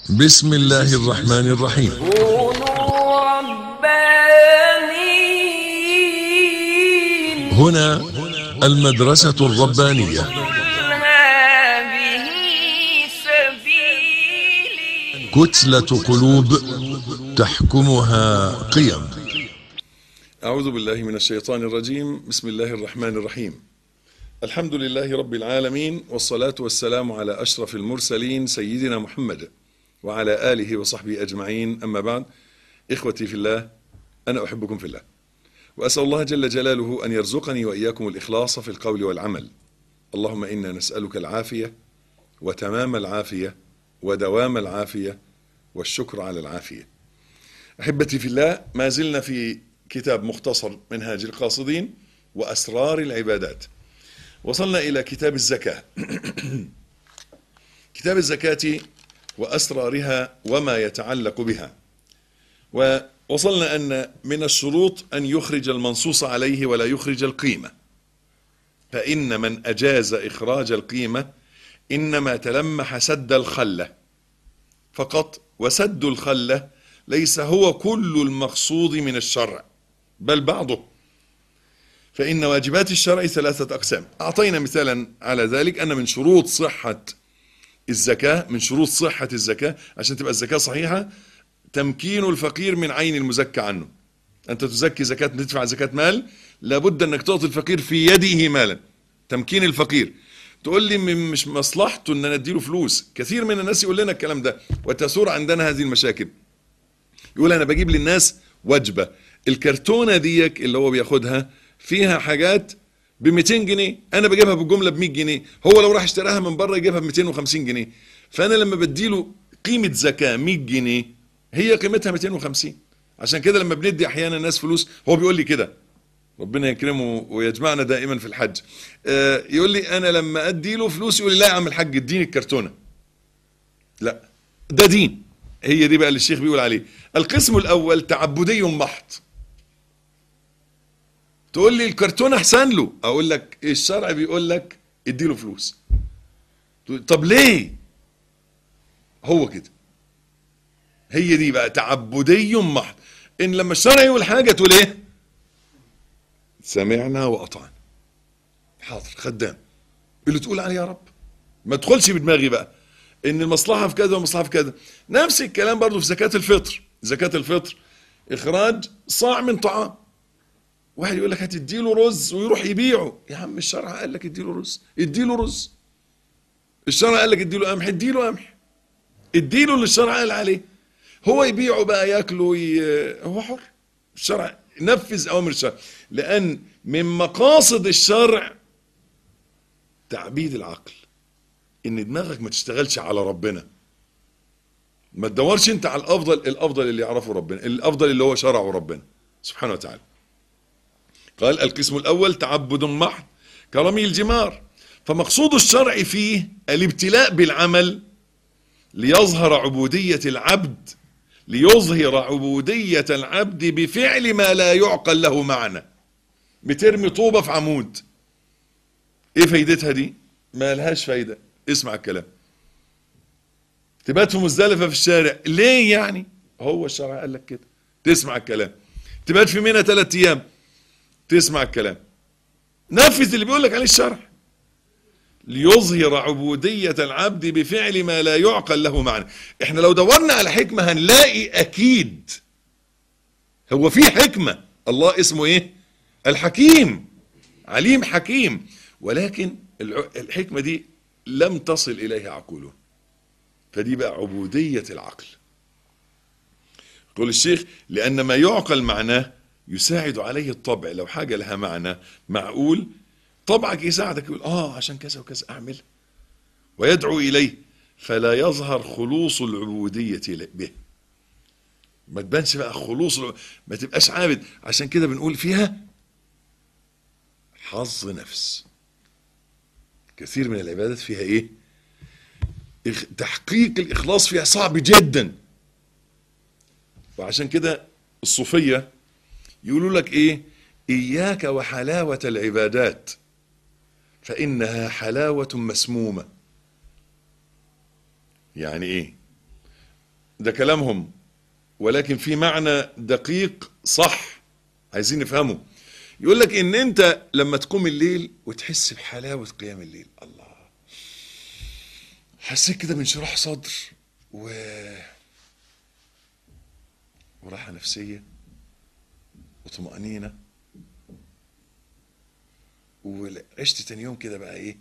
بسم الله الرحمن الرحيم كونوا ربانيين هنا المدرسة الربانية قل هذه سبيلي كتلة قلوب تحكمها قيم أعوذ بالله من الشيطان الرجيم بسم الله الرحمن الرحيم الحمد لله رب العالمين والصلاة والسلام على أشرف المرسلين سيدنا محمد وعلى آله وصحبه أجمعين أما بعد إخوتي في الله أنا أحبكم في الله وأسأل الله جل جلاله أن يرزقني وإياكم الإخلاص في القول والعمل اللهم إنا نسألك العافية وتمام العافية ودوام العافية والشكر على العافية أحبتي في الله ما زلنا في كتاب مختصر منهاج القاصدين وأسرار العبادات وصلنا إلى كتاب الزكاة كتاب الزكاة وأسرارها وما يتعلق بها ووصلنا أن من الشروط أن يخرج المنصوص عليه ولا يخرج القيمة فإن من أجاز إخراج القيمة إنما تلمح سد الخلة فقط وسد الخلة ليس هو كل المقصود من الشرع بل بعضه فإن واجبات الشرع ثلاثة أقسام أعطينا مثالا على ذلك أن من شروط صحة الزكاة من شروط صحة الزكاة عشان تبقى الزكاة صحيحة تمكين الفقير من عين المزكى عنه أنت تزكي زكاة تدفع زكاة مال لابد أنك تعطي الفقير في يده مالا تمكين الفقير تقول لي م- مش مصلحته ان انا اديله فلوس كثير من الناس يقول لنا الكلام ده وتثور عندنا هذه المشاكل يقول انا بجيب للناس وجبه الكرتونه ديك اللي هو بياخدها فيها حاجات ب 200 جنيه انا بجيبها بالجمله ب 100 جنيه هو لو راح اشتراها من بره يجيبها ب 250 جنيه فانا لما بديله قيمه زكاه 100 جنيه هي قيمتها 250 عشان كده لما بندي احيانا الناس فلوس هو بيقول لي كده ربنا يكرمه ويجمعنا دائما في الحج آه، يقول لي انا لما ادي له فلوس يقول لي لا يا عم الحاج اديني الكرتونه لا ده دين هي دي بقى اللي الشيخ بيقول عليه القسم الاول تعبدي محض تقول لي الكرتون احسن له اقول لك الشرع بيقول لك ادي له فلوس تقول طب ليه هو كده هي دي بقى تعبدي محض ان لما الشرع يقول حاجه تقول ايه سمعنا واطعنا حاضر خدام اللي تقول عليه يا رب ما تدخلش بدماغي بقى ان المصلحه في كذا والمصلحه في كذا نفس الكلام برضو في زكاه الفطر زكاه الفطر اخراج صاع من طعام واحد يقول لك هتديله رز ويروح يبيعه يا عم الشرع قال لك اديله رز اديله رز الشرع قال لك اديله قمح اديله قمح اديله اللي الشرع قال عليه هو يبيعه بقى ياكله ي... هو حر الشرع نفذ اوامر الشرع لان من مقاصد الشرع تعبيد العقل ان دماغك ما تشتغلش على ربنا ما تدورش انت على الافضل الافضل اللي يعرفه ربنا الافضل اللي هو شرعه ربنا سبحانه وتعالى قال القسم الاول تعبد محض كرمي الجمار فمقصود الشرع فيه الابتلاء بالعمل ليظهر عبودية العبد ليظهر عبودية العبد بفعل ما لا يعقل له معنى بترمي طوبة في عمود ايه فايدتها دي ما لهاش فايدة اسمع الكلام تبات في مزدلفة في الشارع ليه يعني هو الشرع قال لك كده تسمع الكلام تبات في منى ثلاث ايام تسمع الكلام نفذ اللي بيقول لك عليه الشرع ليظهر عبودية العبد بفعل ما لا يعقل له معنى احنا لو دورنا على حكمة هنلاقي اكيد هو في حكمة الله اسمه ايه الحكيم عليم حكيم ولكن الع- الحكمة دي لم تصل اليها عقوله فدي بقى عبودية العقل يقول الشيخ لأن ما يعقل معناه يساعد عليه الطبع لو حاجة لها معنى معقول طبعك يساعدك يقول آه عشان كذا وكذا أعمل ويدعو إليه فلا يظهر خلوص العبودية ل- به ما تبانش بقى خلوص الع- ما تبقاش عابد عشان كده بنقول فيها حظ نفس كثير من العبادات فيها ايه إخ- تحقيق الإخلاص فيها صعب جدا وعشان كده الصوفية يقولوا لك ايه اياك وحلاوة العبادات فانها حلاوة مسمومة يعني ايه ده كلامهم ولكن في معنى دقيق صح عايزين نفهمه يقول لك ان انت لما تقوم الليل وتحس بحلاوة قيام الليل الله حسيت كده بانشراح صدر و وراحة نفسية وطمأنينة وعشت تاني يوم كده بقى ايه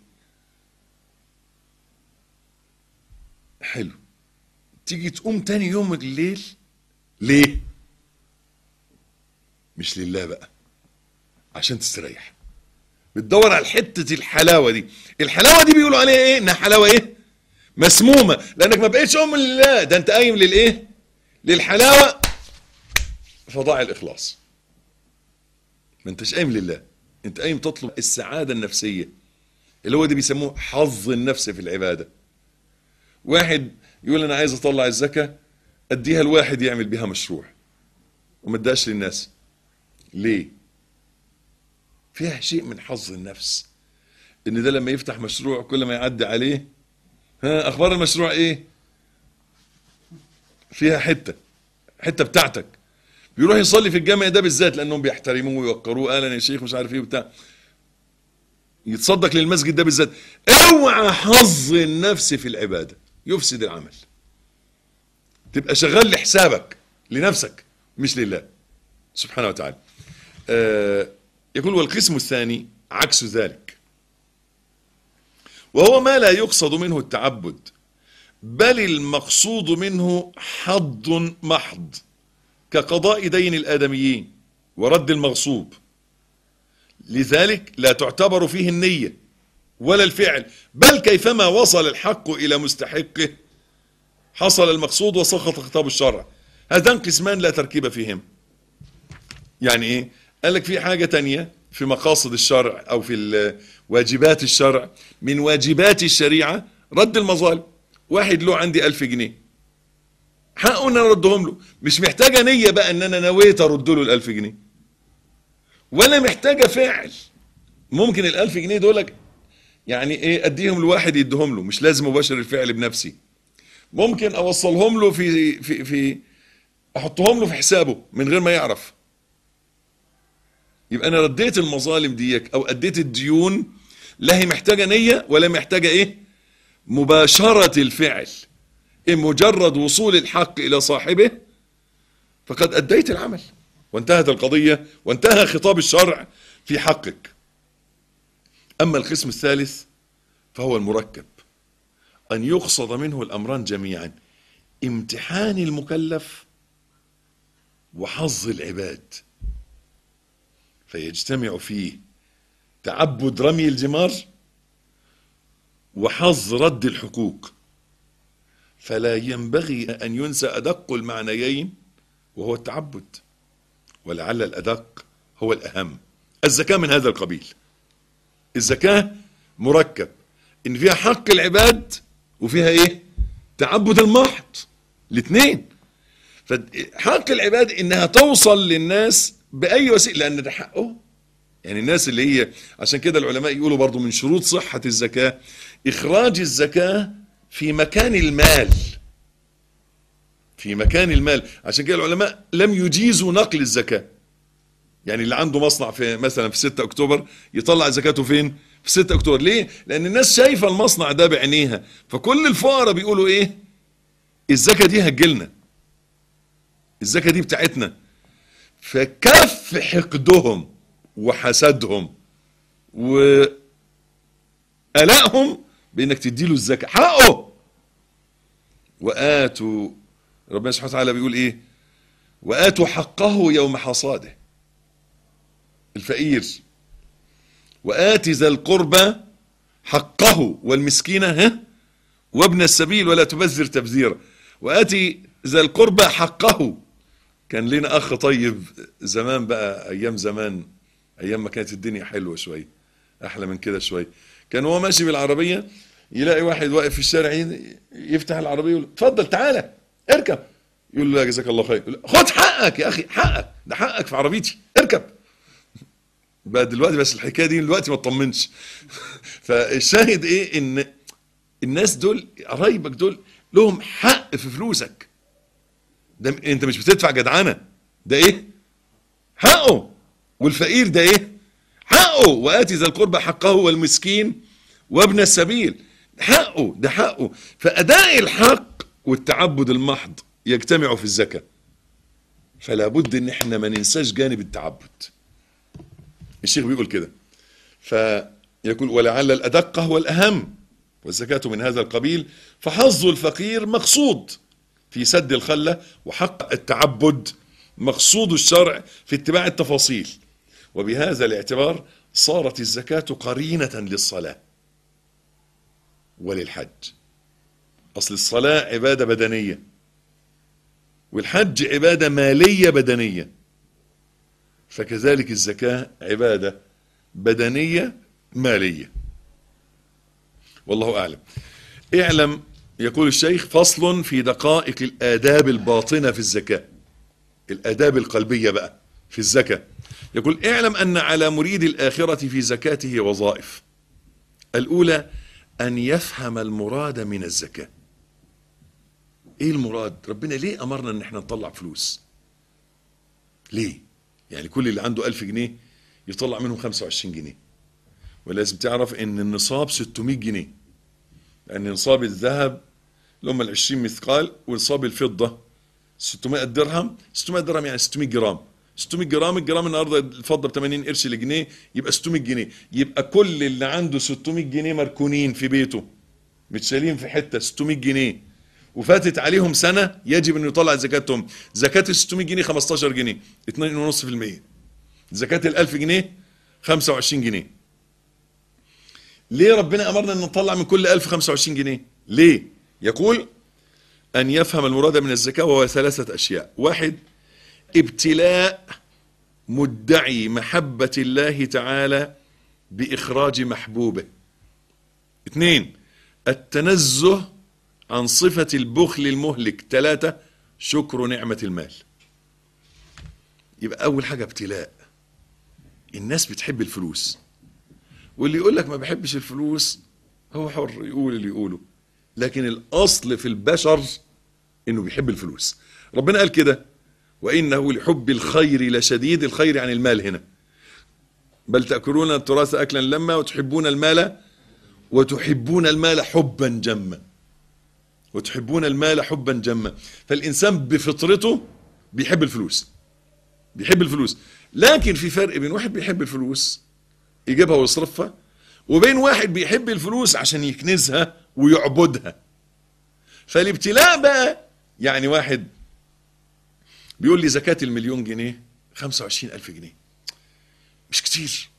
حلو تيجي تقوم تاني يوم الليل ليه مش لله بقى عشان تستريح بتدور على حته الحلاوه دي الحلاوه دي بيقولوا عليها ايه انها حلاوه ايه مسمومه لانك ما بقتش ام لله ده انت قايم للايه للحلاوه فضاع الاخلاص ما انتش قايم لله انت قايم تطلب السعاده النفسيه اللي هو ده بيسموه حظ النفس في العباده واحد يقول انا عايز اطلع الزكاه اديها لواحد يعمل بيها مشروع وما اداش للناس ليه فيها شيء من حظ النفس ان ده لما يفتح مشروع كل ما يعدي عليه ها اخبار المشروع ايه فيها حته حته بتاعتك بيروح يصلي في الجامع ده بالذات لانهم بيحترموه ويوقروه اهلا يا شيخ مش عارف ايه وبتاع يتصدق للمسجد ده بالذات اوعى حظ النفس في العباده يفسد العمل تبقى شغال لحسابك لنفسك مش لله سبحانه وتعالى آه يقول والقسم الثاني عكس ذلك وهو ما لا يقصد منه التعبد بل المقصود منه حظ محض كقضاء دين الآدميين ورد المغصوب لذلك لا تعتبر فيه النية ولا الفعل بل كيفما وصل الحق إلى مستحقه حصل المقصود وسقط خطاب الشرع هذان قسمان لا تركيب فيهم يعني ايه قال لك في حاجة تانية في مقاصد الشرع او في واجبات الشرع من واجبات الشريعة رد المظالم واحد له عندي ألف جنيه حقه ان انا اردهم له مش محتاجة نية بقى ان انا نويت ارد له الألف جنيه ولا محتاجة فعل ممكن الألف جنيه دولك يعني ايه اديهم لواحد يديهم له مش لازم اباشر الفعل بنفسي ممكن اوصلهم له في في في احطهم له في حسابه من غير ما يعرف يبقى انا رديت المظالم ديك او اديت الديون لا هي محتاجه نيه ولا محتاجه ايه مباشره الفعل إن مجرد وصول الحق الى صاحبه فقد اديت العمل وانتهت القضيه وانتهى خطاب الشرع في حقك اما القسم الثالث فهو المركب ان يقصد منه الامران جميعا امتحان المكلف وحظ العباد فيجتمع فيه تعبد رمي الجمار وحظ رد الحقوق فلا ينبغي أن ينسى أدق المعنيين وهو التعبد ولعل الأدق هو الأهم الزكاة من هذا القبيل الزكاة مركب إن فيها حق العباد وفيها إيه تعبد المحض الاثنين فحق العباد إنها توصل للناس بأي وسيلة لأن ده حقه يعني الناس اللي هي عشان كده العلماء يقولوا برضو من شروط صحة الزكاة إخراج الزكاة في مكان المال في مكان المال عشان كده العلماء لم يجيزوا نقل الزكاة يعني اللي عنده مصنع في مثلا في 6 اكتوبر يطلع زكاته فين في 6 اكتوبر ليه لان الناس شايفه المصنع ده بعينيها فكل الفقراء بيقولوا ايه الزكاه دي هتجيلنا الزكاه دي بتاعتنا فكف حقدهم وحسدهم وقلقهم بانك تديله الزكاه حقه واتوا ربنا سبحانه وتعالى بيقول ايه واتوا حقه يوم حصاده الفقير وآت ذا القربى حقه والمسكين ها وابن السبيل ولا تبذر تبذيرا وآتي ذا القربى حقه كان لنا أخ طيب زمان بقى أيام زمان أيام ما كانت الدنيا حلوة شوية أحلى من كده شوية كان هو ماشي بالعربية يلاقي واحد واقف في الشارع يفتح العربية يقول اتفضل تعالى اركب يقول له جزاك الله خير خد حقك يا أخي حقك ده حقك في عربيتي اركب بقى دلوقتي بس الحكايه دي دلوقتي ما تطمنش فالشاهد ايه ان الناس دول قرايبك دول لهم حق في فلوسك ده انت مش بتدفع جدعنه ده ايه حقه والفقير ده ايه حقه واتي ذا القربى حقه والمسكين وابن السبيل حقه ده حقه فاداء الحق والتعبد المحض يجتمعوا في الزكاه فلا بد ان احنا ما ننساش جانب التعبد الشيخ بيقول كده فيقول ولعل الادق هو الاهم والزكاه من هذا القبيل فحظ الفقير مقصود في سد الخله وحق التعبد مقصود الشرع في اتباع التفاصيل وبهذا الاعتبار صارت الزكاه قرينه للصلاه وللحج اصل الصلاه عباده بدنيه والحج عباده ماليه بدنيه فكذلك الزكاه عباده بدنيه ماليه والله اعلم اعلم يقول الشيخ فصل في دقائق الاداب الباطنه في الزكاه الاداب القلبيه بقى في الزكاه يقول اعلم ان على مريد الاخره في زكاته وظائف الاولى ان يفهم المراد من الزكاه ايه المراد ربنا ليه امرنا ان احنا نطلع فلوس ليه يعني كل اللي عنده ألف جنيه يطلع منهم 25 جنيه ولازم تعرف ان النصاب 600 جنيه لان نصاب الذهب اللي هم ال 20 مثقال ونصاب الفضه 600 درهم 600 درهم يعني 600 جرام 600 جرام الجرام النهارده الفضه ب 80 قرش لجنيه يبقى 600 جنيه يبقى كل اللي عنده 600 جنيه مركونين في بيته متشالين في حته 600 جنيه وفاتت عليهم سنه يجب انه يطلع زكاتهم زكاه ال 600 جنيه 15 جنيه 2.5% زكاه ال 1000 جنيه 25 جنيه ليه ربنا امرنا ان نطلع من كل 1000 25 جنيه ليه يقول ان يفهم المراد من الزكاه وهو ثلاثه اشياء واحد ابتلاء مدعي محبه الله تعالى باخراج محبوبه اثنين التنزه عن صفة البخل المهلك ثلاثة شكر نعمة المال يبقى أول حاجة ابتلاء الناس بتحب الفلوس واللي يقول لك ما بحبش الفلوس هو حر يقول اللي يقوله لكن الأصل في البشر إنه بيحب الفلوس ربنا قال كده وإنه لحب الخير لشديد الخير عن المال هنا بل تأكلون التراث أكلا لما وتحبون المال وتحبون المال حبا جما وتحبون المال حبا جما فالإنسان بفطرته بيحب الفلوس بيحب الفلوس لكن في فرق بين واحد بيحب الفلوس يجيبها ويصرفها وبين واحد بيحب الفلوس عشان يكنزها ويعبدها فالابتلاء بقى يعني واحد بيقول لي زكاة المليون جنيه 25 ألف جنيه مش كتير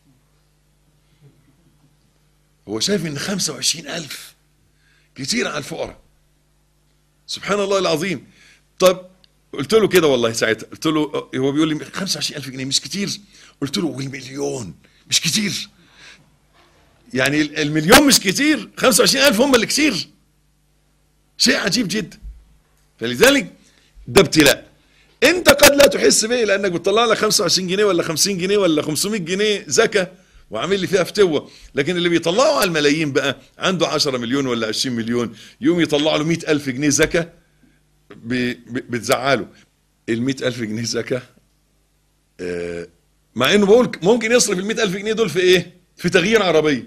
هو شايف ان 25 ألف كتير على الفقراء سبحان الله العظيم طب قلت له كده والله ساعتها قلت له هو بيقول لي 25000 جنيه مش كتير قلت له والمليون مش كتير يعني المليون مش كتير 25000 هم اللي كتير شيء عجيب جدا فلذلك ده ابتلاء انت قد لا تحس به لانك بتطلع لك 25 جنيه ولا 50 جنيه ولا 500 جنيه زكاه وعامل لي فيها فتوه لكن اللي بيطلعوا على الملايين بقى عنده 10 مليون ولا 20 مليون يوم يطلع له 100000 جنيه زكاه بتزعله ال 100000 جنيه زكاه آه مع انه بقول ممكن يصرف ال 100000 جنيه دول في ايه؟ في تغيير عربيه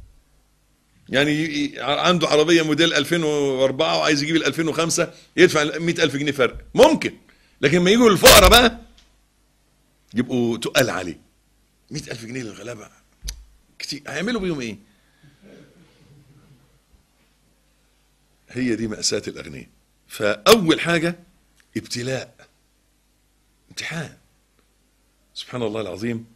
يعني عنده عربيه موديل 2004 وعايز يجيب ال 2005 يدفع 100000 جنيه فرق ممكن لكن ما يجوا للفقراء بقى يبقوا تقال عليه 100000 جنيه للغلابه كتير هيعملوا بيهم ايه؟ هي دي مأساة الأغنياء فأول حاجة ابتلاء امتحان سبحان الله العظيم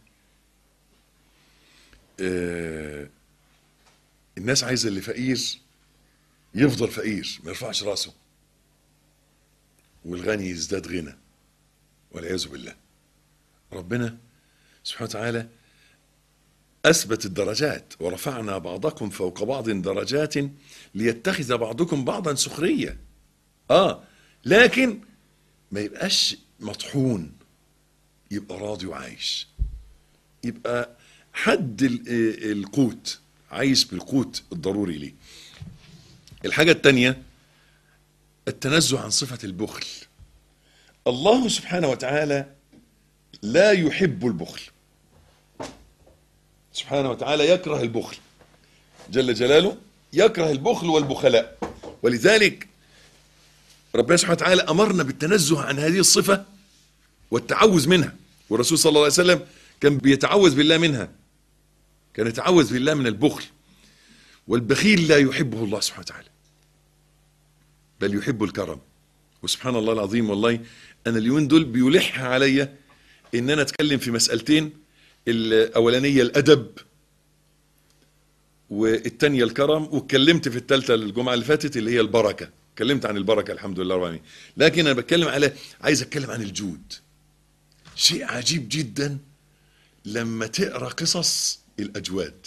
آه الناس عايزة اللي فقير يفضل فقير ما يرفعش راسه والغني يزداد غنى والعياذ بالله ربنا سبحانه وتعالى أثبت الدرجات ورفعنا بعضكم فوق بعض درجات ليتخذ بعضكم بعضا سخرية آه لكن ما يبقاش مطحون يبقى راضي وعايش يبقى حد القوت عايش بالقوت الضروري ليه الحاجة التانية التنزه عن صفة البخل الله سبحانه وتعالى لا يحب البخل سبحانه وتعالى يكره البخل جل جلاله يكره البخل والبخلاء ولذلك ربنا سبحانه وتعالى أمرنا بالتنزه عن هذه الصفة والتعوذ منها والرسول صلى الله عليه وسلم كان بيتعوذ بالله منها كان يتعوذ بالله من البخل والبخيل لا يحبه الله سبحانه وتعالى بل يحب الكرم وسبحان الله العظيم والله انا اليومين دول بيلح عليا ان انا اتكلم في مسألتين الاولانية الادب والتانية الكرم واتكلمت في الثالثة الجمعة اللي فاتت اللي هي البركة اتكلمت عن البركة الحمد لله رب العالمين لكن انا بتكلم على عايز اتكلم عن الجود شيء عجيب جدا لما تقرا قصص الاجواد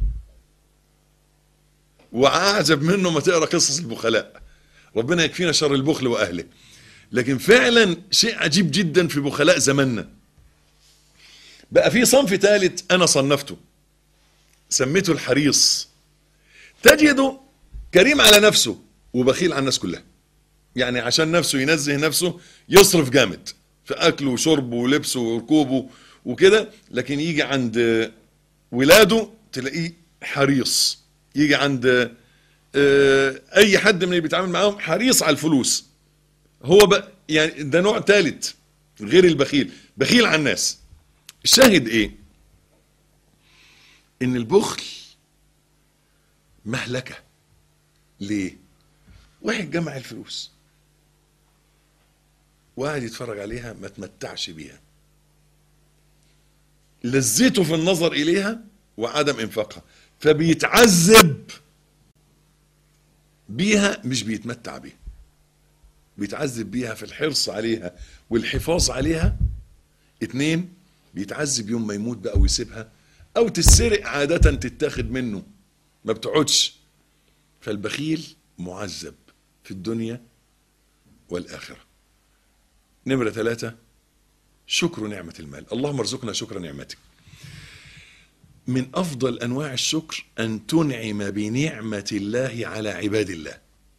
واعجب منه ما تقرا قصص البخلاء ربنا يكفينا شر البخل واهله لكن فعلا شيء عجيب جدا في بخلاء زماننا بقى في صنف ثالث انا صنفته سميته الحريص تجده كريم على نفسه وبخيل على الناس كلها يعني عشان نفسه ينزه نفسه يصرف جامد في اكله وشربه ولبسه وركوبه وكده لكن يجي عند ولاده تلاقيه حريص يجي عند آه، اي حد من اللي بيتعامل معاهم حريص على الفلوس هو بقى يعني ده نوع ثالث غير البخيل بخيل على الناس الشاهد ايه ان البخل مهلكة ليه واحد جمع الفلوس وقعد يتفرج عليها ما تمتعش بيها لذته في النظر اليها وعدم انفاقها فبيتعذب بيها مش بيتمتع بيها بيتعذب بيها في الحرص عليها والحفاظ عليها اتنين بيتعذب يوم ما يموت بقى ويسيبها او تتسرق عادة تتاخد منه ما بتقعدش فالبخيل معذب في الدنيا والآخرة نمرة ثلاثة شكر نعمة المال اللهم ارزقنا شكر نعمتك من أفضل أنواع الشكر أن تنعم بنعمة الله على عباد الله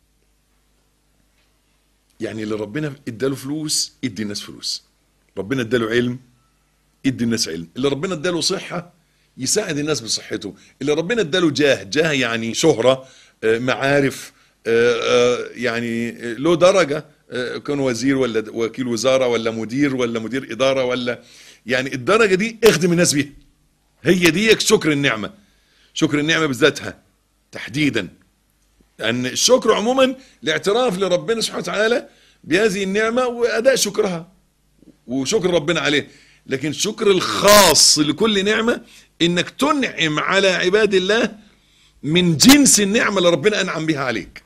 يعني اللي ربنا اداله فلوس ادي الناس فلوس ربنا اداله علم ادي الناس علم اللي ربنا اداله صحة يساعد الناس بصحته اللي ربنا اداله جاه جاه يعني شهرة آه، معارف آه، آه، يعني له درجة آه، كان وزير ولا وكيل وزارة ولا مدير ولا مدير إدارة ولا يعني الدرجة دي اخدم الناس بيها هي دي شكر النعمة شكر النعمة بذاتها تحديدا أن الشكر عموما الاعتراف لربنا سبحانه وتعالى بهذه النعمة وأداء شكرها وشكر ربنا عليه لكن الشكر الخاص لكل نعمة انك تنعم على عباد الله من جنس النعمة اللي ربنا انعم بها عليك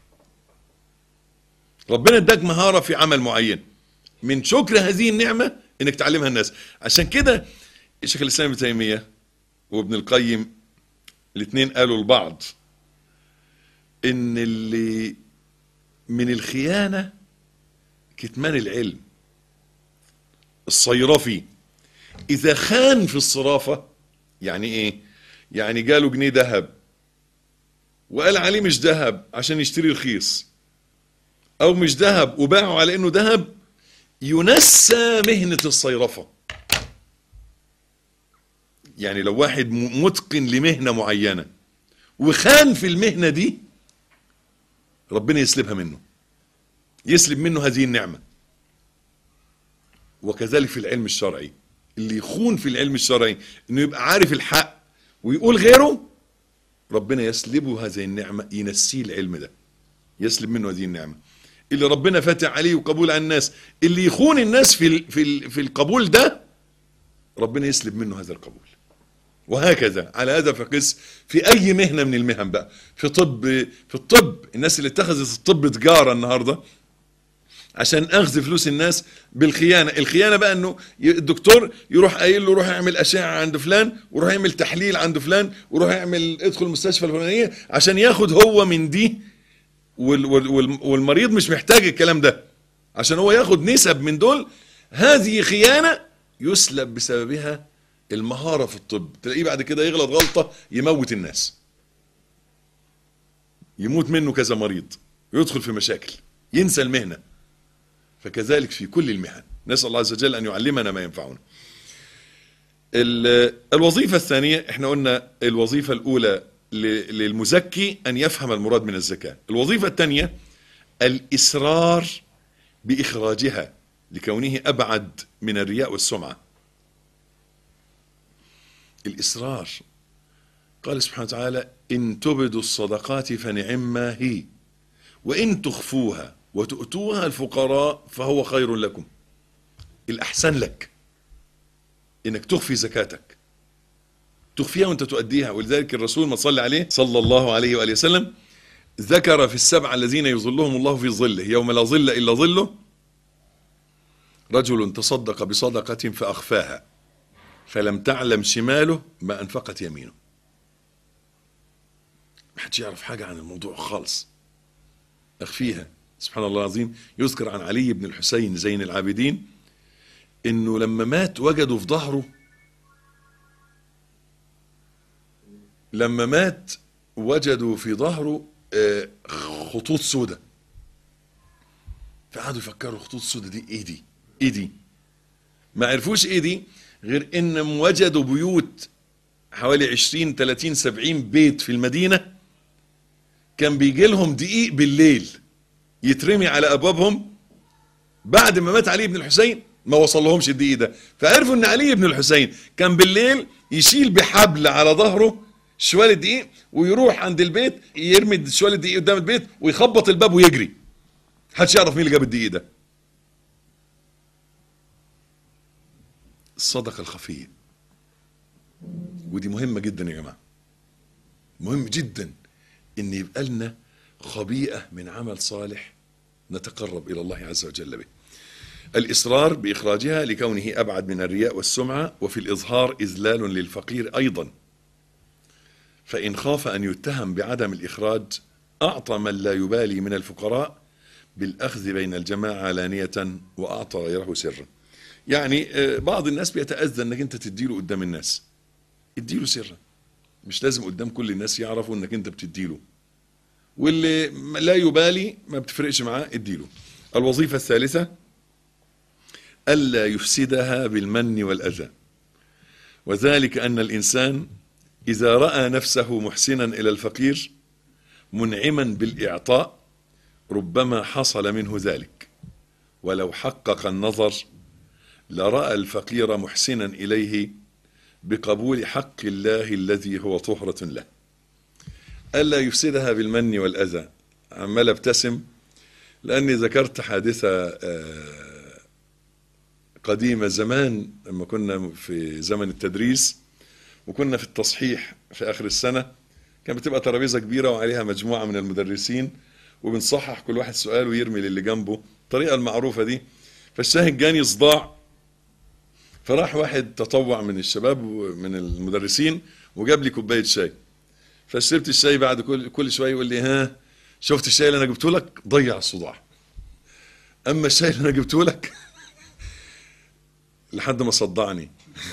ربنا اداك مهارة في عمل معين من شكر هذه النعمة انك تعلمها الناس عشان كده الشيخ الاسلام ابن تيمية وابن القيم الاثنين قالوا لبعض ان اللي من الخيانة كتمان العلم الصيرفي اذا خان في الصرافة يعني ايه يعني جاله جنيه ذهب وقال عليه مش ذهب عشان يشتري رخيص او مش ذهب وباعه على انه ذهب ينسى مهنة الصيرفة يعني لو واحد م- متقن لمهنة معينة وخان في المهنة دي ربنا يسلبها منه يسلب منه هذه النعمة وكذلك في العلم الشرعي اللي يخون في العلم الشرعي انه يبقى عارف الحق ويقول غيره ربنا يسلبه هذه النعمة ينسيه العلم ده يسلب منه هذه النعمة اللي ربنا فاتح عليه وقبول على الناس اللي يخون الناس في ال- في ال- في القبول ده ربنا يسلب منه هذا القبول وهكذا على هذا فقس في اي مهنه من المهن بقى في طب في الطب الناس اللي اتخذت الطب تجاره النهارده عشان اخذ فلوس الناس بالخيانه الخيانه بقى انه ي- الدكتور يروح قايل له روح اعمل اشعه عند فلان وروح اعمل تحليل عند فلان وروح اعمل ادخل المستشفى الفلانيه عشان ياخد هو من دي وال- وال- وال- والمريض مش محتاج الكلام ده عشان هو ياخد نسب من دول هذه خيانه يسلب بسببها المهاره في الطب تلاقيه بعد كده يغلط غلطه يموت الناس يموت منه كذا مريض ويدخل في مشاكل ينسى المهنه فكذلك في كل المهن نسأل الله عز وجل أن يعلمنا ما ينفعنا ال- الوظيفة الثانية احنا قلنا الوظيفة الأولى ل- للمزكي أن يفهم المراد من الزكاة الوظيفة الثانية الإسرار بإخراجها لكونه أبعد من الرياء والسمعة الإصرار قال سبحانه وتعالى إن تبدوا الصدقات فنعما هي وإن تخفوها وتؤتوها الفقراء فهو خير لكم الأحسن لك إنك تخفي زكاتك تخفيها وانت تؤديها ولذلك الرسول ما صلى عليه صلى الله عليه وآله وسلم ذكر في السبعة الذين يظلهم الله في ظله يوم لا ظل إلا ظله رجل تصدق بصدقة فأخفاها فلم تعلم شماله ما أنفقت يمينه ما حدش يعرف حاجة عن الموضوع خالص أخفيها سبحان الله العظيم يذكر عن علي بن الحسين زين العابدين إنه لما مات وجدوا في ظهره لما مات وجدوا في ظهره آه، خطوط سودة فقعدوا يفكروا خطوط سودة دي ايه دي ايه دي ما عرفوش ايه دي غير انهم وجدوا بيوت حوالي 20 30 70 بيت في المدينة كان بيجي لهم دقيق بالليل يترمي على ابوابهم بعد ما مات علي بن الحسين ما وصل لهمش الدقيق ده فعرفوا ان علي بن الحسين كان بالليل يشيل بحبل على ظهره شوال الدقيق ويروح عند البيت يرمي شوال الدقيق قدام البيت ويخبط الباب ويجري محدش يعرف مين اللي جاب الدقيق ده الصدقة الخفية ودي مهمة جدا يا جماعة مهم جدا ان يبقى لنا خبيئة من عمل صالح نتقرب الى الله عز وجل به الإصرار بإخراجها لكونه أبعد من الرياء والسمعة وفي الإظهار إذلال للفقير أيضا فإن خاف أن يتهم بعدم الإخراج أعطى من لا يبالي من الفقراء بالأخذ بين الجماعة علانية وأعطى غيره سرا يعني آه، بعض الناس بيتأذى أنك أنت تديله قدام الناس اديله سرا مش لازم قدام كل الناس يعرفوا أنك أنت بتديله واللي لا يبالي ما بتفرقش معاه اديله الوظيفة الثالثة ألا يفسدها بالمن والأذى وذلك أن الإنسان إذا رأى نفسه محسنا إلى الفقير منعما بالإعطاء ربما حصل منه ذلك ولو حقق النظر لرأى الفقير محسنا إليه بقبول حق الله الذي هو طهرة له ألا يفسدها بالمن والأذى عمال ابتسم لأني ذكرت حادثة آه، قديمة زمان لما كنا في زمن التدريس وكنا في التصحيح في آخر السنة كان بتبقى ترابيزة كبيرة وعليها مجموعة من المدرسين وبنصحح كل واحد سؤال ويرمي للي جنبه الطريقة المعروفة دي فالشاهد جاني صداع فراح واحد تطوع من الشباب ومن المدرسين وجاب لي كوباية شاي فشربت الشاي بعد كل كل شويه يقول لي ها شفت الشاي اللي انا جبته لك ضيع الصداع اما الشاي اللي انا جبته لك لحد ما صدعني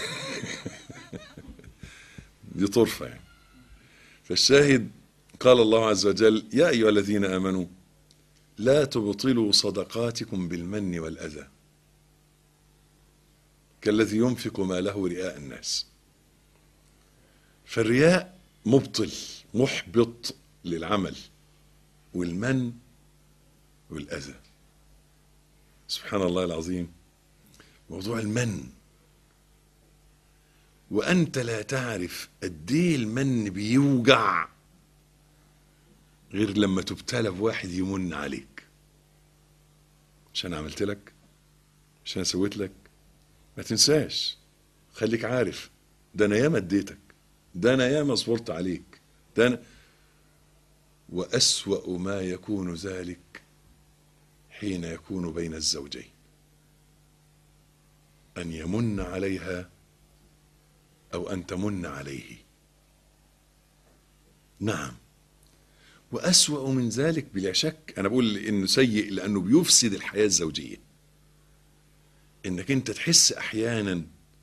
دي طرفه يعني فالشاهد قال الله عز وجل يا ايها الذين امنوا لا تبطلوا صدقاتكم بالمن والاذى كالذي ينفق ماله رئاء الناس فالرياء مبطل محبط للعمل والمن والأذى سبحان الله العظيم موضوع المن وأنت لا تعرف قد إيه المن بيوجع غير لما تبتلى بواحد يمن عليك عشان عملت لك عشان سويت لك ما تنساش خليك عارف ده انا ياما اديتك ده انا ياما صبرت عليك ده انا واسوا ما يكون ذلك حين يكون بين الزوجين ان يمن عليها او ان تمن عليه نعم واسوا من ذلك بلا شك انا بقول انه سيء لانه بيفسد الحياه الزوجيه انك انت تحس احيانا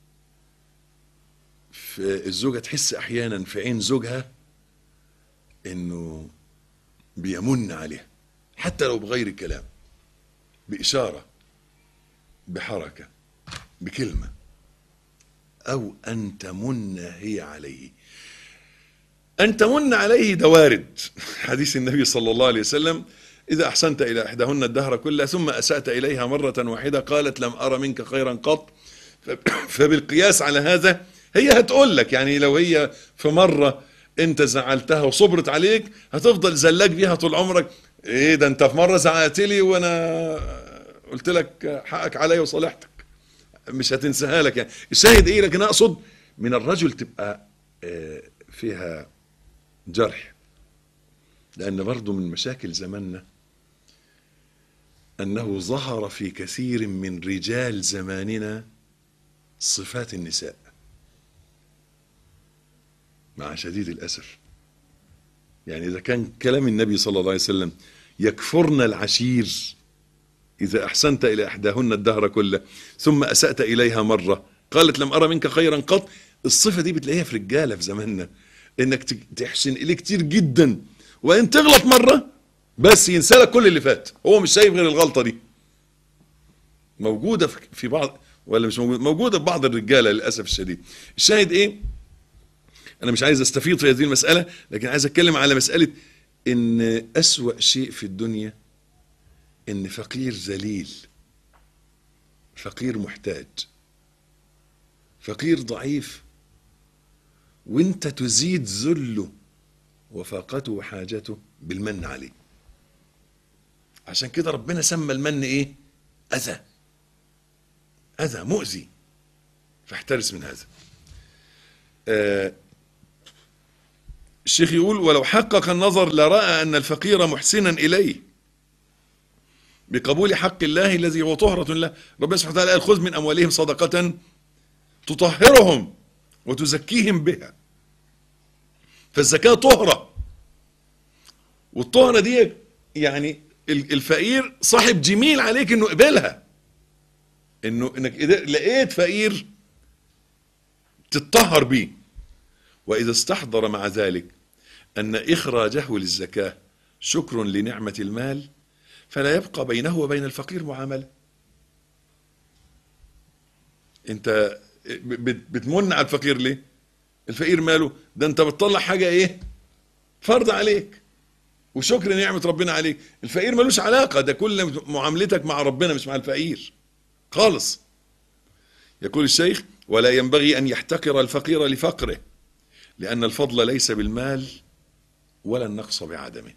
في الزوجة تحس أحيانا في عين زوجها إنه بيمن عليها حتى لو بغير كلام بإشارة بحركة بكلمة أو أن تمن هي عليه أن تمن عليه ده وارد حديث النبي صلى الله عليه وسلم إذا أحسنت إلى إحداهن الدهر كله ثم أسأت إليها مرة واحدة قالت لم أرى منك خيرا قط فبالقياس على هذا هي هتقول لك يعني لو هي في مرة انت زعلتها وصبرت عليك هتفضل زلاك بيها طول عمرك ايه ده انت في مرة زعلت لي وانا قلت لك حقك عليا وصالحتك مش هتنساها لك يعني الشاهد ايه لكن اقصد من الرجل تبقى آه، فيها جرح لان برضو من مشاكل زماننا انه ظهر في كثير من رجال زماننا صفات النساء مع شديد الاسف يعني اذا كان كلام النبي صلى الله عليه وسلم يكفرن العشير إذا أحسنت إلى إحداهن الدهر كله ثم أسأت إليها مرة قالت لم أرى منك خيرا قط الصفة دي بتلاقيها في رجالة في زماننا إنك ت- تحسن إليه كتير جدا وإن تغلط مرة بس ينسى لك كل اللي فات هو مش شايف غير الغلطة دي موجودة في- في بعض ولا مش موجودة موجودة في بعض الرجالة للأسف الشديد الشاهد إيه أنا مش عايز أستفيض في هذه المسألة لكن عايز أتكلم على مسألة إن أسوأ شيء في الدنيا ان فقير ذليل فقير محتاج فقير ضعيف وانت تزيد ذله وفاقته وحاجته بالمن عليه عشان كده ربنا سمى المن ايه اذى اذى مؤذي فاحترس من هذا آه الشيخ يقول ولو حقق النظر لرأى أن الفقير محسنا إليه بقبول حق الله الذي هو طهرة له ربنا سبحانه وتعالى قال خذ من أموالهم صدقة تطهرهم وتزكيهم بها فالزكاة طهرة والطهرة دي يعني ال- الفقير صاحب جميل عليك انه قبلها انه انك إذا لقيت فقير تتطهر بيه واذا استحضر مع ذلك ان اخراجه للزكاة شكر لنعمة المال فلا يبقى بينه وبين الفقير معاملة انت بت- بتمن على الفقير ليه الفقير ماله ده انت بتطلع حاجة ايه فرض عليك وشكر نعمة ربنا عليك الفقير ملوش علاقة ده كل معاملتك مع ربنا مش مع الفقير خالص يقول الشيخ ولا ينبغي أن يحتقر الفقير لفقره لأن الفضل ليس بالمال ولا النقص بعدمه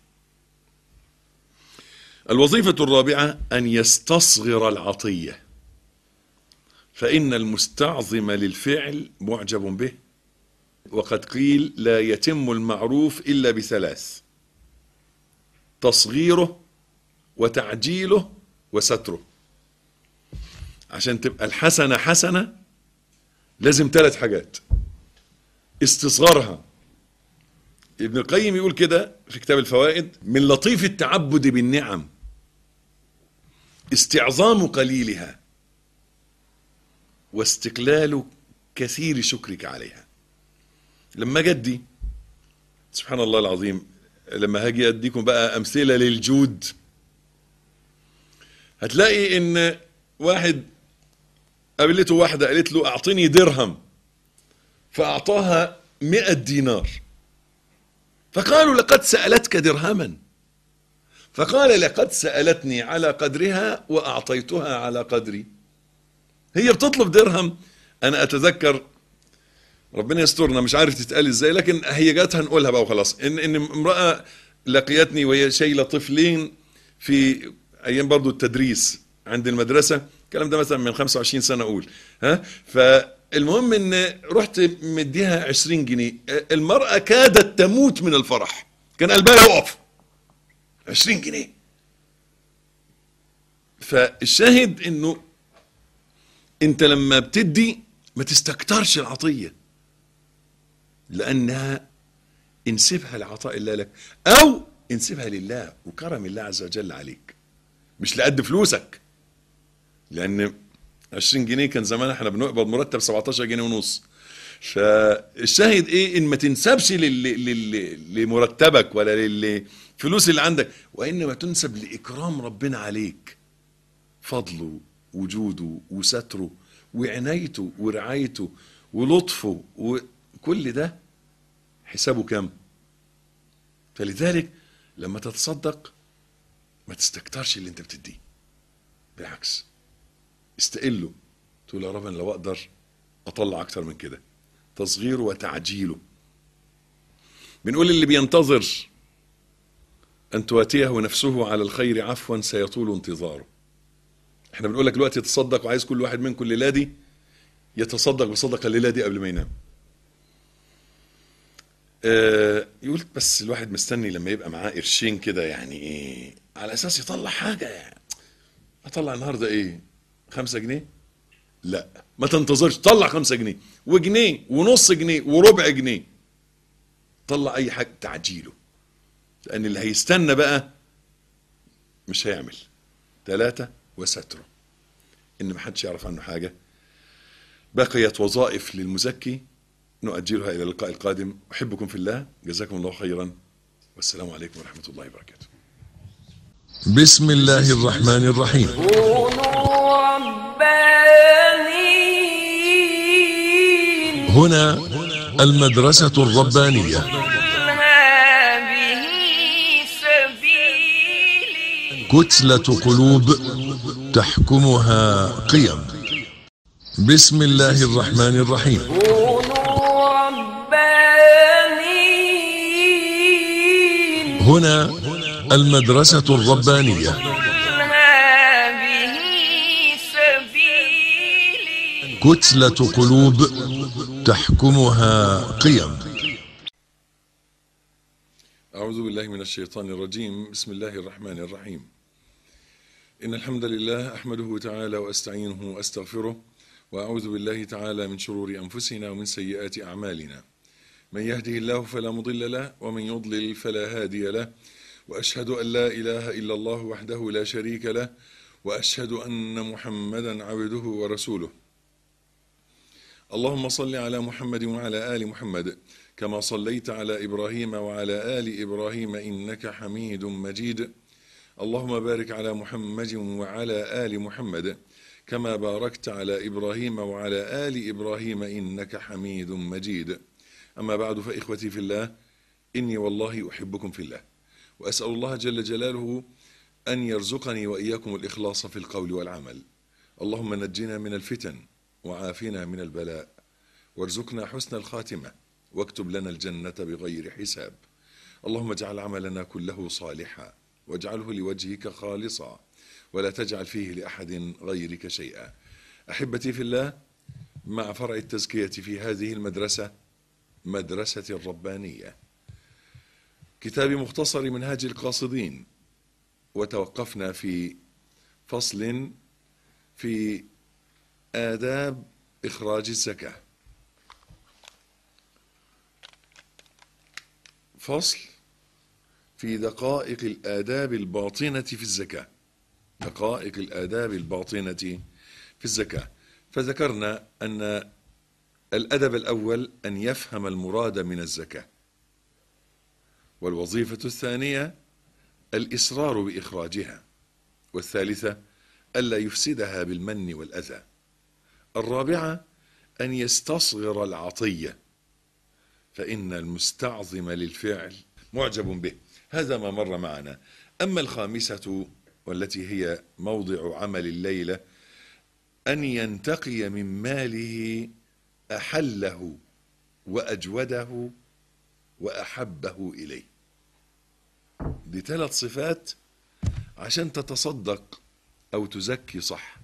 الوظيفة الرابعة أن يستصغر العطية فإن المستعظم للفعل معجب به وقد قيل لا يتم المعروف إلا بثلاث تصغيره وتعجيله وستره عشان تبقى الحسنة حسنة لازم ثلاث حاجات استصغارها ابن القيم يقول كده في كتاب الفوائد من لطيف التعبد بالنعم استعظام قليلها واستقلال كثير شكرك عليها لما جدي سبحان الله العظيم لما هاجي اديكم بقى امثله للجود هتلاقي ان واحد قابلته واحده قالت له اعطني درهم فاعطاها مئة دينار فقالوا لقد سالتك درهما فقال لقد سالتني على قدرها واعطيتها على قدري هي بتطلب درهم انا اتذكر ربنا يسترنا مش عارف تتقال ازاي لكن هي جات هنقولها بقى وخلاص ان ان امراه لقيتني وهي شايله طفلين في ايام برضو التدريس عند المدرسه الكلام ده مثلا من 25 سنه اقول ها فالمهم ان رحت مديها 20 جنيه المراه كادت تموت من الفرح كان قلبها يقف 20 جنيه فالشاهد انه انت لما بتدي ما تستكترش العطيه لانها انسبها لعطاء الله لك او انسبها لله وكرم الله عز وجل عليك مش لقد فلوسك لان 20 جنيه كان زمان احنا بنقبض مرتب 17 جنيه ونص فالشاهد ايه ان ما تنسبش لل... لل... لمرتبك ولا للفلوس اللي عندك وانما تنسب لاكرام ربنا عليك فضله وجوده وستره وعنايته ورعايته ولطفه وكل ده حسابه كم فلذلك لما تتصدق ما تستكترش اللي انت بتديه بالعكس استقله تقول يا رب انا لو اقدر اطلع اكتر من كده تصغيره وتعجيله بنقول اللي بينتظر ان تواتيه نفسه على الخير عفوا سيطول انتظاره احنا بنقول لك دلوقتي تصدق وعايز كل واحد منكم الليله دي يتصدق بصدقه الليله دي قبل ما ينام آه، يقول بس الواحد مستني لما يبقى معاه قرشين كده يعني ايه على اساس يطلع حاجه يعني اطلع النهارده ايه خمسة جنيه لا ما تنتظرش طلع خمسة جنيه وجنيه ونص جنيه وربع جنيه طلع اي حاجه تعجيله لان اللي هيستنى بقى مش هيعمل ثلاثة وستره ان محدش يعرف عنه حاجه بقيت وظائف للمزكي نؤجلها الى اللقاء القادم احبكم في الله جزاكم الله خيرا والسلام عليكم ورحمه الله وبركاته بسم الله الرحمن الرحيم كونوا ربانيين هنا المدرسة الربانية قل هذه سبيلي كتلة قلوب تحكمها قيم بسم الله الرحمن الرحيم كونوا ربانيين هنا المدرسة الربانية قل هذه سبيلي كتلة قلوب تحكمها قيم أعوذ بالله من الشيطان الرجيم بسم الله الرحمن الرحيم إن الحمد لله أحمده تعالى وأستعينه وأستغفره وأعوذ بالله تعالى من شرور أنفسنا ومن سيئات أعمالنا من يهده الله فلا مضل له ومن يضلل فلا هادي له وأشهد أن لا إله إلا الله وحده لا شريك له وأشهد أن محمدا عبده ورسوله اللهم صل على محمد وعلى آل محمد كما صليت على إبراهيم وعلى آل إبراهيم إنك حميد مجيد اللهم بارك على محمد وعلى آل محمد كما باركت على إبراهيم وعلى آل إبراهيم إنك حميد مجيد أما بعد فإخوتي في الله إني والله أحبكم في الله وأسأل الله جل جلاله أن يرزقني وإياكم الإخلاص في القول والعمل اللهم نجنا من الفتن وعافنا من البلاء وارزقنا حسن الخاتمة واكتب لنا الجنة بغير حساب اللهم اجعل عملنا كله صالحا واجعله لوجهك خالصا ولا تجعل فيه لأحد غيرك شيئا أحبتي في الله مع فرع التزكية في هذه المدرسة مدرسة الربانية كتاب مختصر منهاج القاصدين وتوقفنا في فصل في آداب إخراج الزكاة فصل في دقائق الآداب الباطنة في الزكاة دقائق الآداب الباطنة في الزكاة فذكرنا أن الأدب الأول أن يفهم المراد من الزكاة والوظيفة الثانية الإصرار بإخراجها والثالثة ألا يفسدها بالمن والأذى الرابعة أن يستصغر العطية فإن المستعظم للفعل معجب به هذا ما مر معنا أما الخامسة والتي هي موضع عمل الليلة أن ينتقي من ماله أحله وأجوده وأحبه إليه دي ثلاث صفات عشان تتصدق أو تزكي صح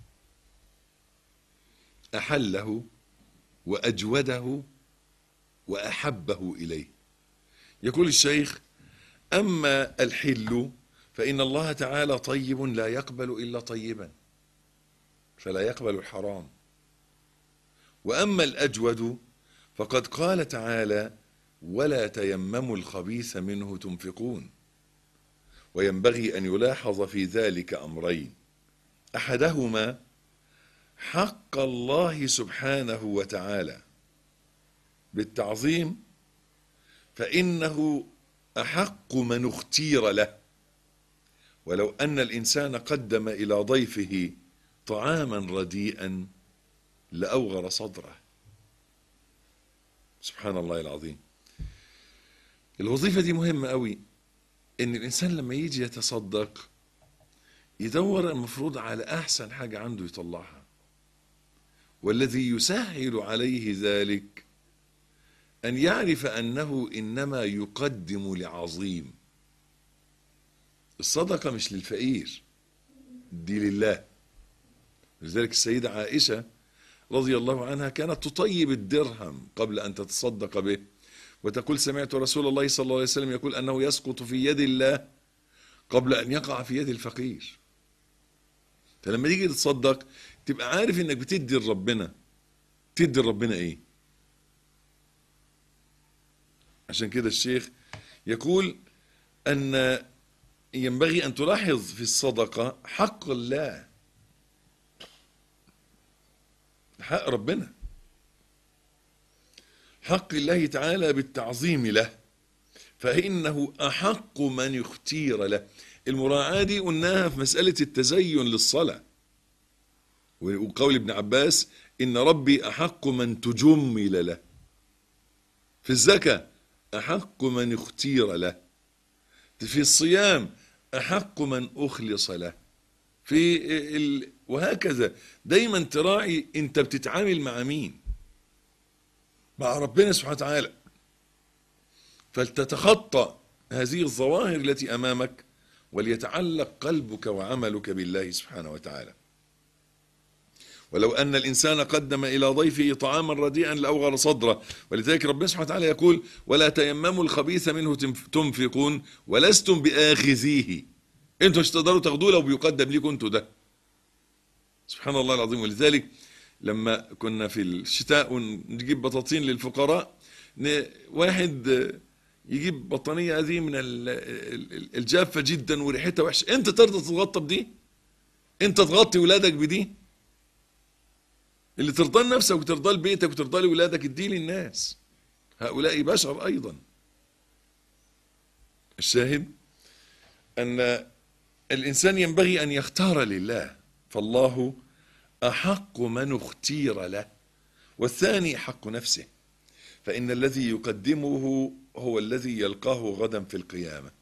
أحله وأجوده وأحبه إليه يقول الشيخ أما الحل فإن الله تعالى طيب لا يقبل إلا طيبا فلا يقبل الحرام وأما الأجود فقد قال تعالى ولا تيمموا الخبيث منه تنفقون وينبغي أن يلاحظ في ذلك أمرين أحدهما حق الله سبحانه وتعالى بالتعظيم فإنه أحق من اختير له ولو أن الإنسان قدم إلى ضيفه طعاما رديئا لأوغر صدره سبحان الله العظيم الوظيفة دي مهمة قوي ان الانسان لما يجي يتصدق يدور المفروض على احسن حاجة عنده يطلعها والذي يسهل عليه ذلك ان يعرف انه انما يقدم لعظيم الصدقة مش للفقير دي لله لذلك السيدة عائشة رضي الله عنها كانت تطيب الدرهم قبل أن تتصدق به وتقول سمعت رسول الله صلى الله عليه وسلم يقول أنه يسقط في يد الله قبل أن يقع في يد الفقير فلما تيجي تتصدق تبقى عارف انك بتدي لربنا تدي لربنا ايه عشان كده الشيخ يقول ان ينبغي ان تلاحظ في الصدقة حق الله حق ربنا حق الله تعالى بالتعظيم له فإنه أحق من يختير له المراعاة دي قلناها في مسألة التزين للصلاة وقول ابن عباس إن ربي أحق من تجمل له في الزكاة أحق من اختير له في الصيام أحق من أخلص له في ال... وهكذا دايما تراعي انت بتتعامل مع مين مع ربنا سبحانه وتعالى فلتتخطى هذه الظواهر التي امامك وليتعلق قلبك وعملك بالله سبحانه وتعالى ولو أن الإنسان قدم إلى ضيفه طعاما رديئا لأوغر صدره ولذلك ربنا سبحانه وتعالى يقول ولا تيمموا الخبيث منه تنفقون ولستم بآخذيه انتوا مش تقدروا تاخدوه لو بيقدم ليكم انتوا ده سبحان الله العظيم ولذلك لما كنا في الشتاء ونجيب بطاطين للفقراء واحد يجيب بطانية هذه من الجافة جدا وريحتها وحشة انت ترضى تتغطى بدي انت تغطي ولادك بدي اللي ترضى لنفسك وترضى لبيتك وترضى لولادك اديه للناس هؤلاء بشر ايضا الشاهد ان الانسان ينبغي ان يختار لله فالله احق من اختير له والثاني حق نفسه فان الذي يقدمه هو الذي يلقاه غدا في القيامه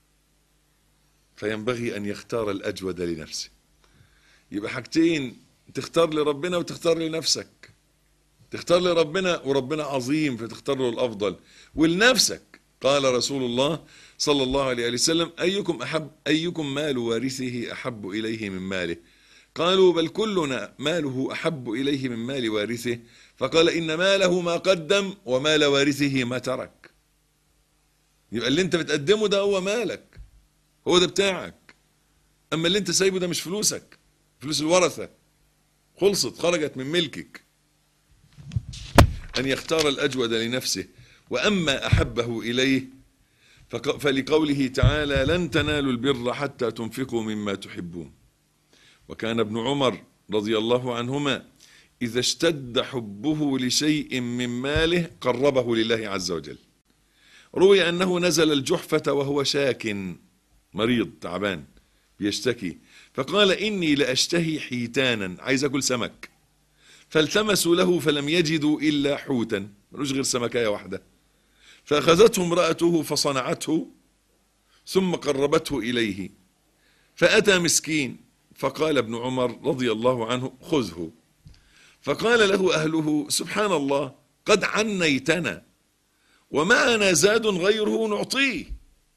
فينبغي ان يختار الاجود لنفسه يبقى حاجتين تختار لربنا وتختار لنفسك تختار لربنا وربنا عظيم فتختار له الافضل ولنفسك قال رسول الله صلى الله عليه وسلم ايكم احب ايكم مال وارثه احب اليه من ماله قالوا بل كلنا ماله احب اليه من مال وارثه فقال ان ماله ما قدم ومال وارثه ما ترك يبقى اللي انت بتقدمه ده هو مالك هو ده بتاعك اما اللي انت سايبه ده مش فلوسك فلوس الورثه خلصت خرجت من ملكك أن يختار الأجود لنفسه وأما أحبه إليه فلقوله تعالى لن تنالوا البر حتى تنفقوا مما تحبون وكان ابن عمر رضي الله عنهما إذا اشتد حبه لشيء من ماله قربه لله عز وجل روي أنه نزل الجحفة وهو شاك مريض تعبان بيشتكي فقال إني لأشتهي حيتانا عايز أكل سمك فالتمسوا له فلم يجدوا إلا حوتا ملوش غير سمكاية واحدة فأخذته امرأته فصنعته ثم قربته إليه فأتى مسكين فقال ابن عمر رضي الله عنه خذه فقال له أهله سبحان الله قد عنيتنا ومعنا زاد غيره نعطيه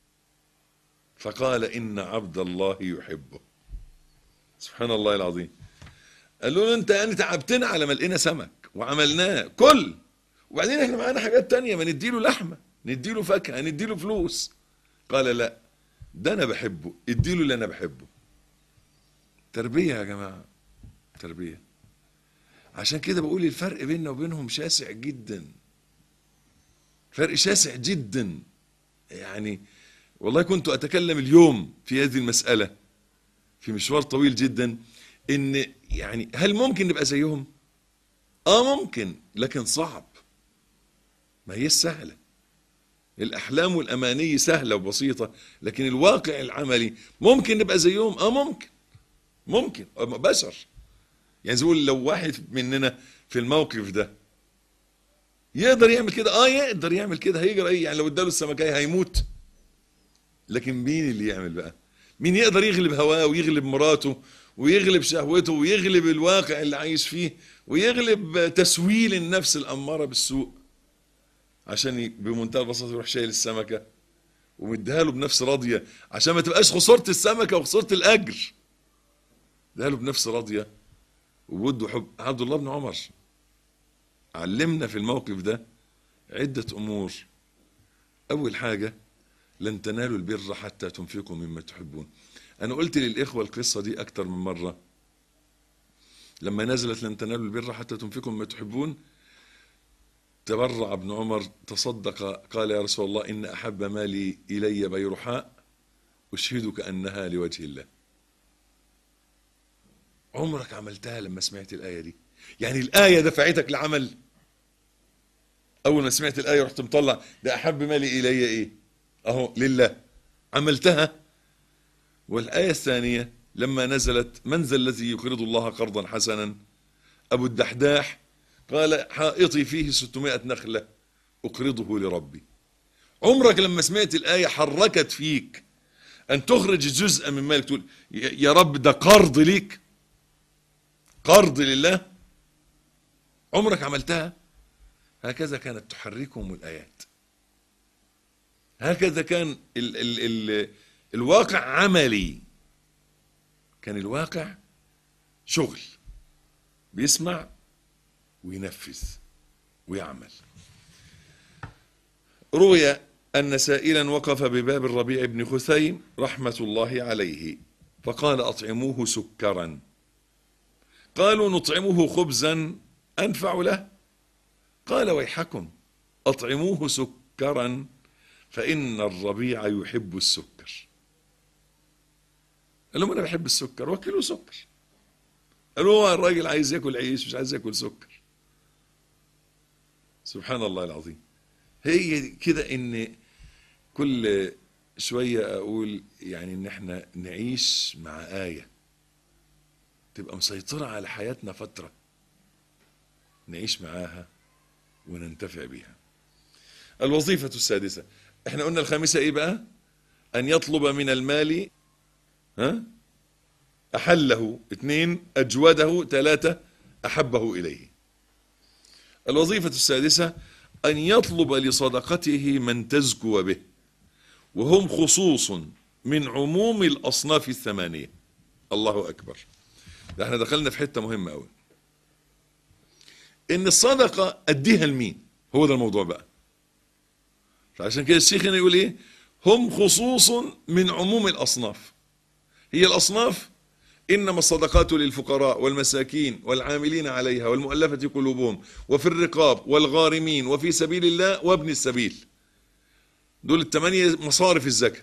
فقال إن عبد الله يحبه سبحان الله العظيم قالوا له انت يعني تعبتنا على ما لقينا سمك وعملناه كل وبعدين احنا معانا حاجات تانية ما نديله لحمة نديله فاكهة نديله فلوس قال لا ده انا بحبه اديله اللي انا بحبه تربية يا جماعة تربية عشان كده بقول الفرق بيننا وبينهم شاسع جدا فرق شاسع جدا يعني والله كنت اتكلم اليوم في هذه المسألة في مشوار طويل جدا ان يعني هل ممكن نبقى زيهم اه ممكن لكن صعب ما هي سهلة الاحلام والاماني سهلة وبسيطة لكن الواقع العملي ممكن نبقى زيهم اه ممكن ممكن بشر يعني زي يقول لو واحد مننا في الموقف ده يقدر يعمل كده اه يقدر يعمل كده هيجرى ايه يعني لو اداله السمكية هيموت لكن مين اللي يعمل بقى مين يقدر يغلب هواه ويغلب مراته ويغلب شهوته ويغلب الواقع اللي عايش فيه ويغلب تسويل النفس الأمارة بالسوء عشان ي- بمنتهى البساطة يروح شايل السمكة ومديها له بنفس راضية عشان ما تبقاش خسرت السمكة وخسرت الأجر اديها له بنفس راضية وبده حب عبد الله بن عمر علمنا في الموقف ده عدة أمور أول حاجة لن تنالوا البر حتى تنفقوا مما تحبون أنا قلت للإخوة القصة دي أكتر من مرة لما نزلت لن تنالوا البر حتى تنفقوا مما تحبون تبرع ابن عمر تصدق قال يا رسول الله إن أحب مالي إلي بيرحاء أشهدك أنها لوجه الله عمرك عملتها لما سمعت الآية دي يعني الآية دفعتك لعمل أول ما سمعت الآية رحت مطلع ده أحب مالي إلي إيه أهو لله عملتها والآية الثانية لما نزلت من ذا الذي يقرض الله قرضا حسنا أبو الدحداح قال حائطي فيه 600 نخلة أقرضه لربي عمرك لما سمعت الآية حركت فيك أن تخرج جزءا من مالك تقول يا يا رب ده قرض ليك قرض لله عمرك عملتها هكذا كانت تحركهم الآيات هكذا كان ال ال ال الواقع عملي كان الواقع شغل بيسمع وينفذ ويعمل روي أن سائلا وقف بباب الربيع بن خثيم رحمة الله عليه فقال أطعموه سكرا قالوا نطعمه خبزا أنفع له قال ويحكم أطعموه سكرا فإن الربيع يحب السكر قال لهم أنا بحب السكر وكلوا سكر قالوا هو الراجل عايز ياكل عيش مش عايز ياكل سكر سبحان الله العظيم هي كده ان كل شوية اقول يعني ان احنا نعيش مع آية تبقى مسيطرة على حياتنا فترة نعيش معاها وننتفع بيها الوظيفة السادسة احنا قلنا الخامسة ايه بقى ان يطلب من المال ها أحله اثنين أجوده ثلاثة أحبه إليه الوظيفة السادسة أن يطلب لصدقته من تزكو به وهم خصوص من عموم الأصناف الثمانية الله أكبر ده احنا دخلنا في حتة مهمة أوي إن الصدقة أديها لمين هو ده الموضوع بقى فعشان كده الشيخ هنا يقول إيه هم خصوص من عموم الأصناف هي الأصناف إنما الصدقات للفقراء والمساكين والعاملين عليها والمؤلفة قلوبهم وفي الرقاب والغارمين وفي سبيل الله وابن السبيل دول الثمانية مصارف الزكاة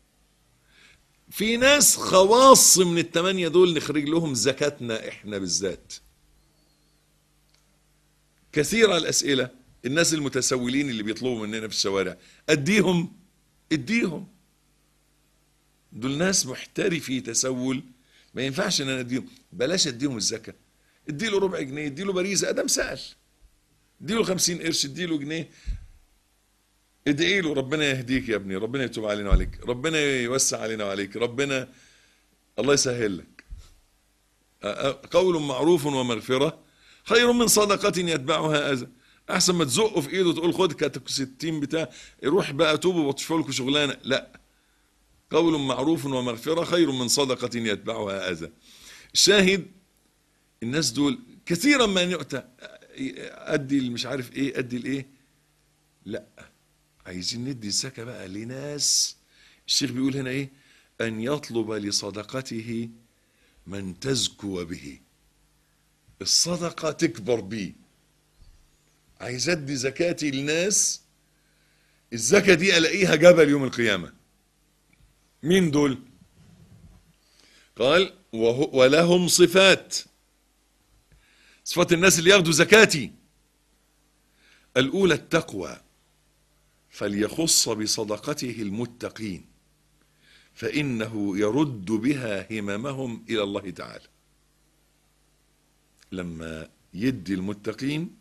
في ناس خواص من الثمانية دول نخرج لهم زكاتنا احنا بالذات كثيرة الأسئلة الناس المتسولين اللي بيطلبوا مننا في الشوارع أديهم اديهم دول ناس محترفي تسول ما ينفعش ان انا اديهم بلاش اديهم الزكاه اديله ربع جنيه اديله باريزه ادم سال اديله 50 قرش اديله جنيه ادعي له ربنا يهديك يا ابني ربنا يتوب علينا وعليك ربنا يوسع علينا وعليك ربنا الله يسهل لك قول معروف ومغفرة خير من صدقة يتبعها أذى أحسن ما تزقه في إيده تقول خد كاتك 60 بتاع روح بقى توبوا وتشوفوا لكم شغلانة لا قول معروف ومغفرة خير من صدقة يتبعها أذى الشاهد الناس دول كثيرا ما يؤتى أدي مش عارف إيه أدي الإيه لا عايزين ندي الزكاة بقى لناس الشيخ بيقول هنا إيه أن يطلب لصدقته من تزكو به الصدقة تكبر بيه عايز أدي زكاتي لناس الزكاة دي ألاقيها جبل يوم القيامة مين دول قال وهو ولهم صفات صفات الناس اللي ياخدوا زكاتي الأولى التقوى فليخص بصدقته المتقين فإنه يرد بها هممهم إلى الله تعالى لما يدي المتقين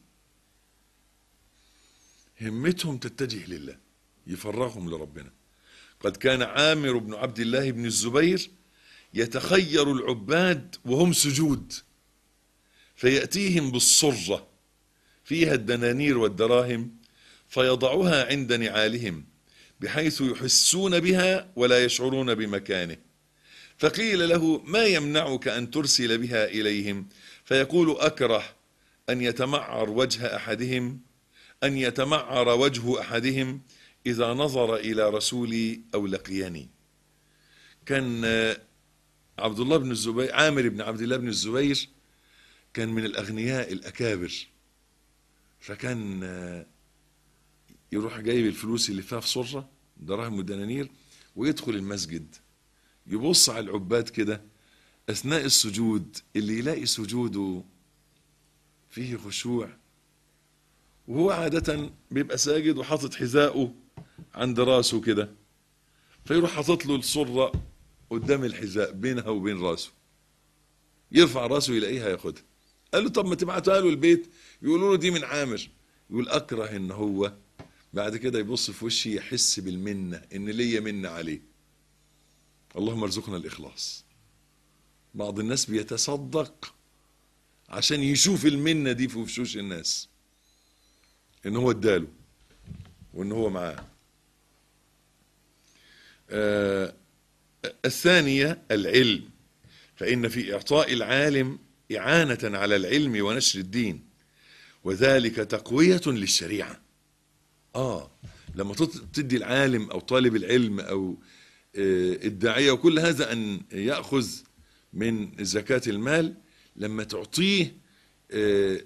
همتهم تتجه لله يفرغهم لربنا قد كان عامر بن عبد الله بن الزبير يتخير العباد وهم سجود فيأتيهم بالصرة فيها الدنانير والدراهم فيضعها عند نعالهم بحيث يحسون بها ولا يشعرون بمكانه فقيل له ما يمنعك أن ترسل بها إليهم فيقول أكره أن يتمعر وجه أحدهم أن يتمعر وجه أحدهم إذا نظر إلى رسولي أو لقيني كان آه، عبد الله بن الزبير عامر بن عبد الله بن الزبير كان من الأغنياء الأكابر فكان آه، يروح جايب الفلوس اللي فيها في صرة دراهم ودنانير ويدخل المسجد يبص على العباد كده أثناء السجود اللي يلاقي سجوده فيه خشوع وهو عادة بيبقى ساجد وحاطط حذاءه عند راسه كده فيروح حاطط له الصرة قدام الحذاء بينها وبين راسه يرفع راسه يلاقيها ياخدها قال له طب ما تبعتها له البيت يقولوا له دي من عامر يقول اكره ان هو بعد كده يبص في وشي يحس بالمنه ان ليا منه عليه اللهم ارزقنا الاخلاص بعض الناس بيتصدق عشان يشوف المنه دي في وشوش الناس ان هو اداله وان هو معاه آه الثانيه العلم فان في اعطاء العالم اعانه على العلم ونشر الدين وذلك تقويه للشريعه اه لما تط- تدي العالم او طالب العلم او آه، الداعيه وكل هذا ان ياخذ من زكاه المال لما تعطيه آه،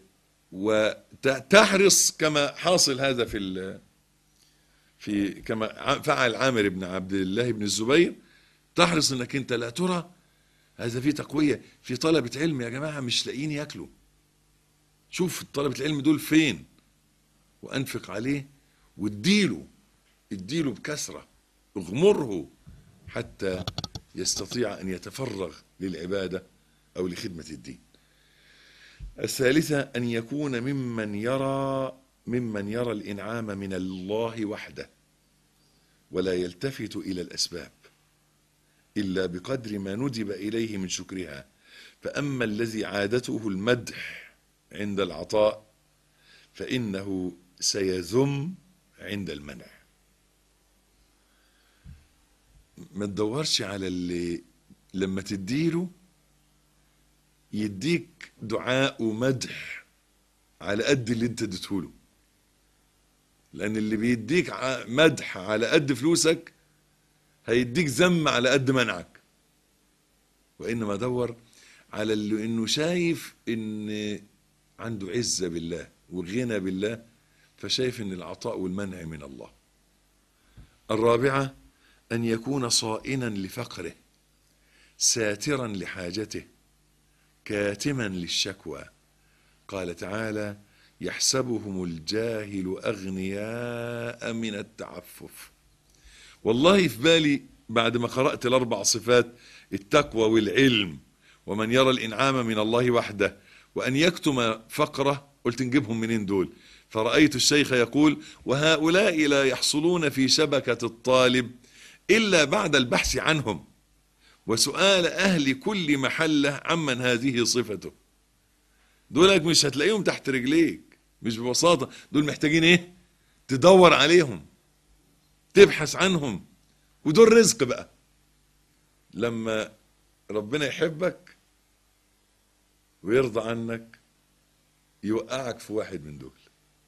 وتحرص كما حاصل هذا في ال- في كما ع- فعل عامر بن عبد الله بن الزبير تحرص انك انت لا ترى هذا في تقويه في طلبه علم يا جماعه مش لاقيين ياكلوا شوف طلبه العلم دول فين وانفق عليه واديله اديله بكثره اغمره حتى يستطيع ان يتفرغ للعباده او لخدمه الدين الثالثة أن يكون ممن يرى ممن يرى الإنعام من الله وحده ولا يلتفت إلى الأسباب إلا بقدر ما ندب إليه من شكرها فأما الذي عادته المدح عند العطاء فإنه سيذم عند المنع ما تدورش على اللي لما تديله يديك دعاء ومدح على قد اللي انت اديته له لان اللي بيديك ع- مدح على قد فلوسك هيديك ذم على قد منعك وانما دور على اللي انه شايف ان عنده عزه بالله وغنى بالله فشايف ان العطاء والمنع من الله الرابعه ان يكون صائنا لفقره ساترا لحاجته كاتما للشكوى قال تعالى يحسبهم الجاهل اغنياء من التعفف والله في بالي بعد ما قرات الاربع صفات التقوى والعلم ومن يرى الانعام من الله وحده وان يكتم فقره قلت نجيبهم منين دول فرايت الشيخ يقول وهؤلاء لا يحصلون في شبكه الطالب الا بعد البحث عنهم وسؤال أهل كل محلة عمن هذه صفته دولك مش هتلاقيهم تحت رجليك مش ببساطة دول محتاجين ايه تدور عليهم تبحث عنهم ودول رزق بقى لما ربنا يحبك ويرضى عنك يوقعك في واحد من دول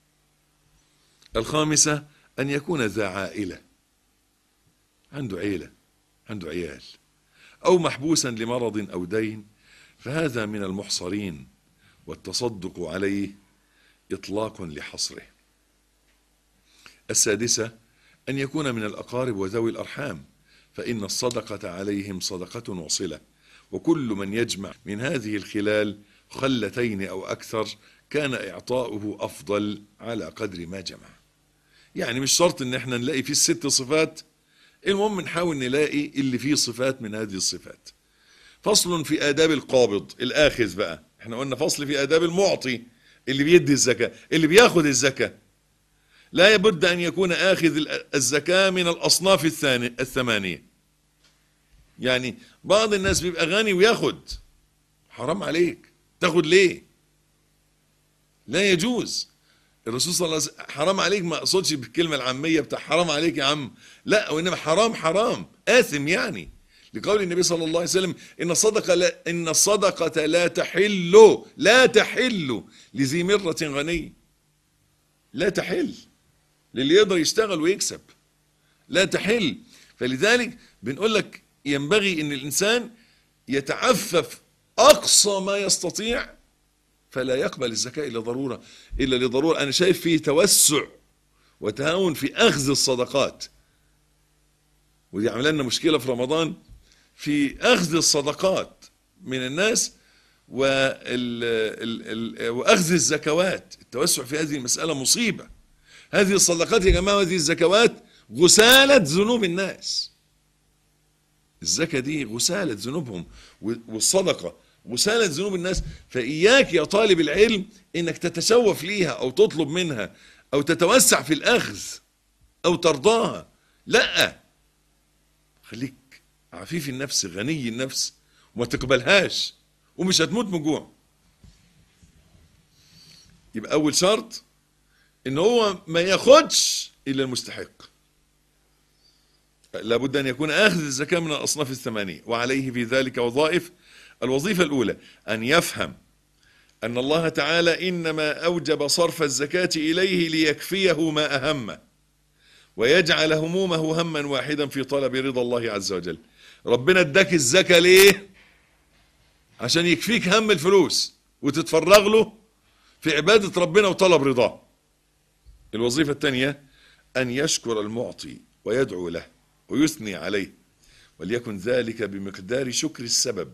الخامسة أن يكون ذا عائلة عنده عيلة عنده عيال أو محبوسا لمرض أو دين فهذا من المحصرين والتصدق عليه إطلاق لحصره السادسة أن يكون من الأقارب وذوي الأرحام فإن الصدقة عليهم صدقة وصلة وكل من يجمع من هذه الخلال خلتين أو أكثر كان إعطاؤه أفضل على قدر ما جمع يعني مش شرط ان احنا نلاقي فيه الست صفات المهم نحاول نلاقي اللي فيه صفات من هذه الصفات فصل في آداب القابض الآخذ بقى احنا قلنا فصل في آداب المعطي اللي بيدي الزكاة اللي بياخد الزكاة لا يبد أن يكون آخذ ال- الزكاة من الأصناف الثاني الثمانية يعني بعض الناس بيبقى غني وياخد حرام عليك تاخد ليه لا يجوز الرسول صلى الله عليه وسلم حرام عليك ما اقصدش بالكلمه العاميه بتاع حرام عليك يا عم لا وانما حرام حرام اثم يعني لقول النبي صلى الله عليه وسلم ان الصدقه لا ان الصدقه لا تحل لا تحل لذي مره غني لا تحل للي يقدر يشتغل ويكسب لا تحل فلذلك بنقول لك ينبغي ان الانسان يتعفف اقصى ما يستطيع فلا يقبل الزكاة إلا ضرورة إلا لضرورة أنا شايف فيه توسع وتهاون في أخذ الصدقات ودي عمل لنا مشكلة في رمضان في أخذ الصدقات من الناس وال ال ال وأخذ الزكوات التوسع في هذه المسألة مصيبة هذه الصدقات يا جماعة وهذه الزكوات غسالة ذنوب الناس الزكاة دي غسالة ذنوبهم والصدقة غسالة ذنوب الناس فإياك يا طالب العلم إنك تتشوف ليها أو تطلب منها أو تتوسع في الأخذ أو ترضاها لا خليك عفيف النفس غني النفس وما تقبلهاش ومش هتموت من جوع يبقى أول شرط إن هو ما ياخدش إلا المستحق لابد أن يكون آخذ الزكاة من الأصناف الثمانية وعليه في ذلك وظائف الوظيفة الأولى أن يفهم أن الله تعالى إنما أوجب صرف الزكاة إليه ليكفيه ما أهمه ويجعل همومه هما واحدا في طلب رضا الله عز وجل ربنا اداك الزكاة ليه عشان يكفيك هم الفلوس وتتفرغ له في عبادة ربنا وطلب رضاه الوظيفة الثانية أن يشكر المعطي ويدعو له ويثني عليه وليكن ذلك بمقدار شكر السبب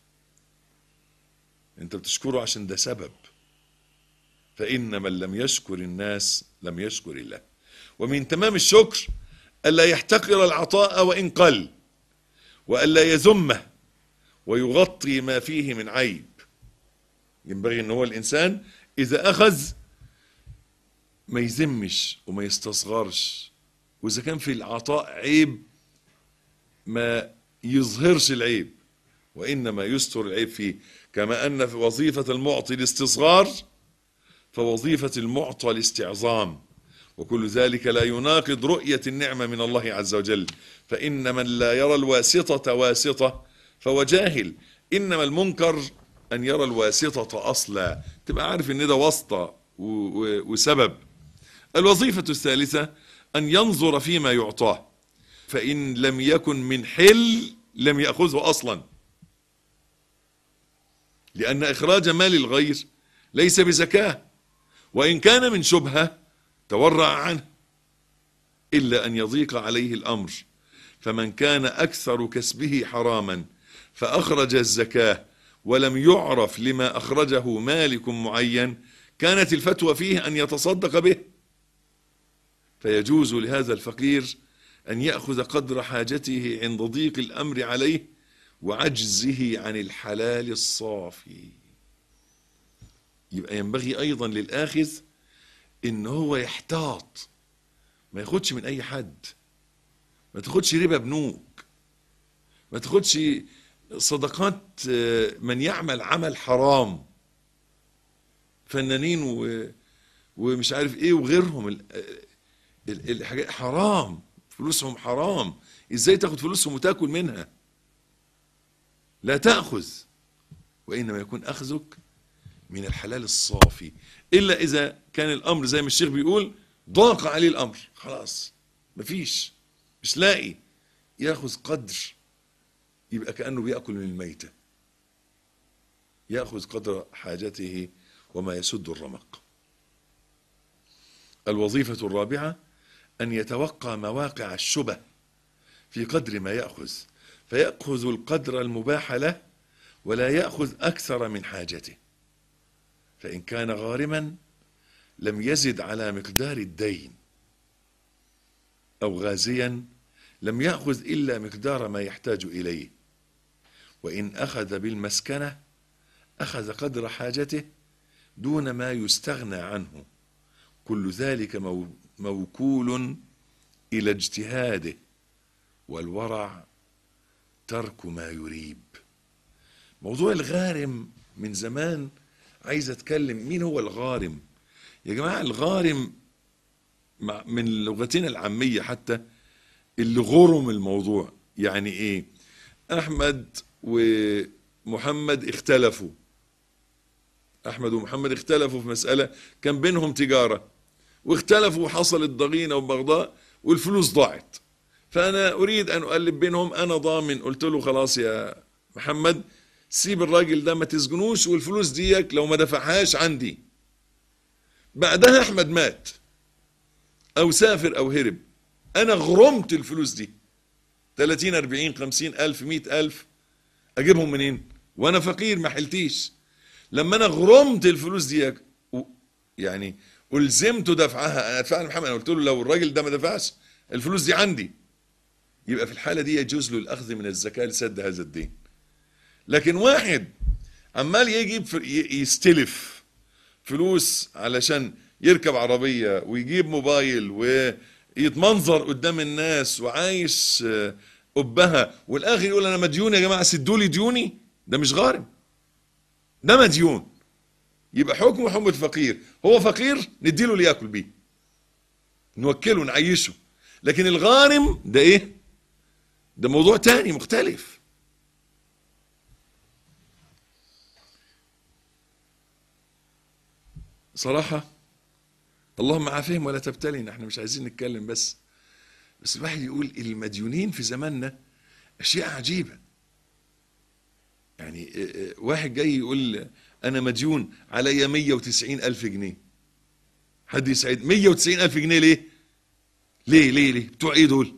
انت بتشكره عشان ده سبب فإن من لم يشكر الناس لم يشكر الله ومن تمام الشكر ألا يحتقر العطاء وإن قل وألا يذمه ويغطي ما فيه من عيب ينبغي أن هو الإنسان إذا أخذ ما يذمش وما يستصغرش وإذا كان في العطاء عيب ما يظهرش العيب وإنما يستر العيب فيه كما أن في وظيفة المعطي الاستصغار فوظيفة المعطى الاستعظام وكل ذلك لا يناقض رؤية النعمة من الله عز وجل فإن من لا يرى الواسطة واسطة فهو جاهل إنما المنكر أن يرى الواسطة أصلا تبقى عارف إن ده واسطة وسبب الوظيفة الثالثة أن ينظر فيما يعطاه فإن لم يكن من حل لم يأخذه أصلا لأن إخراج مال الغير ليس بزكاة وإن كان من شبهة تورع عنه إلا أن يضيق عليه الأمر فمن كان أكثر كسبه حراما فأخرج الزكاة ولم يعرف لما أخرجه مالك معين كانت الفتوى فيه أن يتصدق به فيجوز لهذا الفقير أن يأخذ قدر حاجته عند ضيق الأمر عليه وعجزه عن الحلال الصافي يبقى ينبغي أيضا للآخذ إن هو يحتاط ما ياخدش من أي حد ما تاخدش ربا بنوك ما تاخدش صدقات من يعمل عمل حرام فنانين و... ومش عارف ايه وغيرهم ال... ال... الحاجات حرام فلوسهم حرام ازاي تاخد فلوسهم وتاكل منها لا تأخذ وإنما يكون أخذك من الحلال الصافي إلا إذا كان الأمر زي ما الشيخ بيقول ضاق عليه الأمر خلاص مفيش مش لاقي ياخذ قدر يبقى كأنه بيأكل من الميتة يأخذ قدر حاجته وما يسد الرمق الوظيفة الرابعة أن يتوقع مواقع الشبه في قدر ما يأخذ فيأخذ القدر المباح له ولا يأخذ أكثر من حاجته فإن كان غارما لم يزد على مقدار الدين أو غازيا لم يأخذ إلا مقدار ما يحتاج إليه وإن أخذ بالمسكنة أخذ قدر حاجته دون ما يستغنى عنه كل ذلك مو- موكول إلى اجتهاده والورع ترك ما يريب موضوع الغارم من زمان عايز اتكلم مين هو الغارم يا جماعة الغارم مع- من لغتنا العامية حتى اللي غرم الموضوع يعني ايه احمد ومحمد اختلفوا احمد ومحمد اختلفوا في مسألة كان بينهم تجارة واختلفوا وحصلت ضغينة وبغضاء والفلوس ضاعت فانا اريد ان اقلب بينهم انا ضامن قلت له خلاص يا محمد سيب الراجل ده ما تسجنوش والفلوس ديك لو ما دفعهاش عندي بعدها احمد مات او سافر او هرب انا غرمت الفلوس دي 30 40 50 الف 100 الف اجيبهم منين وانا فقير ما حلتيش لما انا غرمت الفلوس دي و- يعني الزمت دفعها انا ادفعها لمحمد انا قلت له لو الراجل ده ما دفعش الفلوس دي عندي يبقى في الحاله دي يجوز له الاخذ من الزكاه لسد هذا الدين لكن واحد عمال يجيب ف- ي- يستلف فلوس علشان يركب عربية ويجيب موبايل ويتمنظر قدام الناس وعايش آه، قبها والاخر يقول انا مديون يا جماعة سدوا لي ديوني ده مش غارم ده مديون يبقى حكمه حكم الفقير هو فقير نديله اللي ياكل بيه نوكله نعيشه لكن الغارم ده ايه ده موضوع تاني مختلف صراحة اللهم عافهم ولا تبتلينا احنا مش عايزين نتكلم بس بس الواحد يقول المديونين في زماننا اشياء عجيبة يعني اه، اه، واحد جاي يقول انا مديون عليا 190 الف جنيه حد يساعد 190 الف جنيه ليه ليه ليه ليه بتوع ايه دول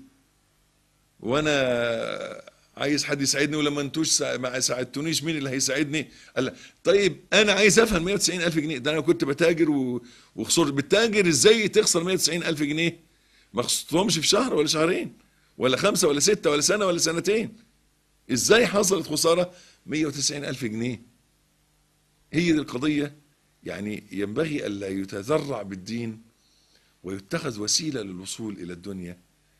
وانا عايز حد يساعدني ولما انتوش سا- ما ساعدتونيش مين اللي هيساعدني قال لا. طيب انا عايز افهم 190 الف جنيه ده انا كنت بتاجر و- وخسرت بتاجر ازاي تخسر 190 الف جنيه ما خسرتهمش في شهر ولا شهرين ولا خمسة ولا ستة ولا سنة ولا سنتين ازاي حصلت خسارة 190 الف جنيه هي دي القضية يعني ينبغي ألا يتذرع بالدين ويتخذ وسيلة للوصول إلى الدنيا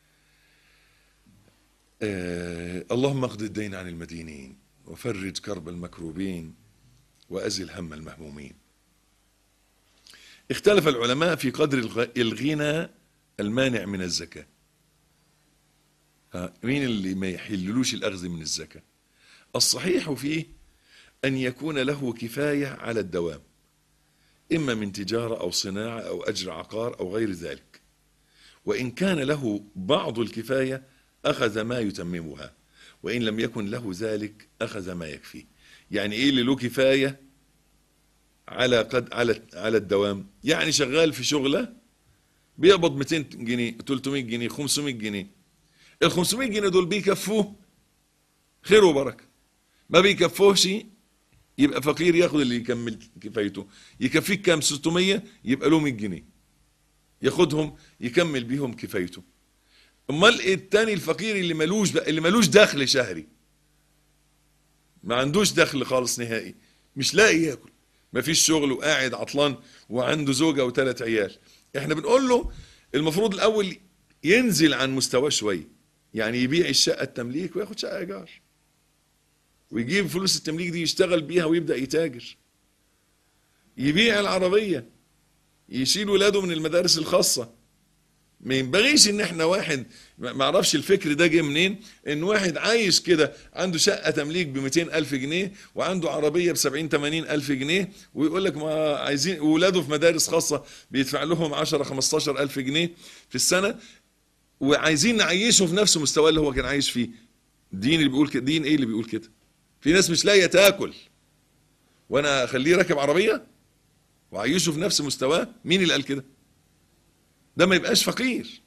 آه اللهم اقض الدين عن المدينين وفرج كرب المكروبين وأزل هم المهمومين اختلف العلماء في قدر الغ- الغنى المانع من الزكاة آه، مين اللي ما يحللوش الأخذ من الزكاة الصحيح فيه أن يكون له كفاية على الدوام إما من تجارة أو صناعة أو أجر عقار أو غير ذلك وإن كان له بعض الكفاية أخذ ما يتممها وإن لم يكن له ذلك أخذ ما يكفيه يعني إيه اللي له كفاية على قد على على الدوام يعني شغال في شغلة بيقبض 200 جنيه 300 جنيه 500 جنيه ال 500 جنيه دول بيكفوه خير وبركة ما بيكفوهش يبقى فقير ياخد اللي يكمل كفايته يكفيك كام 600 يبقى له 100 جنيه ياخدهم يكمل بيهم كفايته امال إيه التاني الفقير اللي ملوش بقى اللي ملوش دخل شهري ما عندوش دخل خالص نهائي مش لاقي ياكل ما فيش شغل وقاعد عطلان وعنده زوجة وثلاث عيال احنا بنقول له المفروض الاول ينزل عن مستواه شويه يعني يبيع الشقة التمليك وياخد شقة ايجار ويجيب فلوس التمليك دي يشتغل بيها ويبدأ يتاجر يبيع العربية يشيل ولاده من المدارس الخاصة ما ينبغيش ان احنا واحد ما ما اعرفش الفكر ده جه منين ان واحد عايش كده عنده شقة تمليك ب 200 الف جنيه وعنده عربية ب 70 80 الف جنيه ويقول لك ما عايزين ولاده في مدارس خاصة بيدفع لهم 10 15 الف جنيه في السنة وعايزين نعيشه في نفس المستوى اللي هو كان عايش فيه دين اللي بيقول كده دين ايه اللي بيقول كده في ناس مش لاقيه تاكل وانا اخليه راكب عربيه وعيشه في نفس مستواه مين اللي قال كده ده ما يبقاش فقير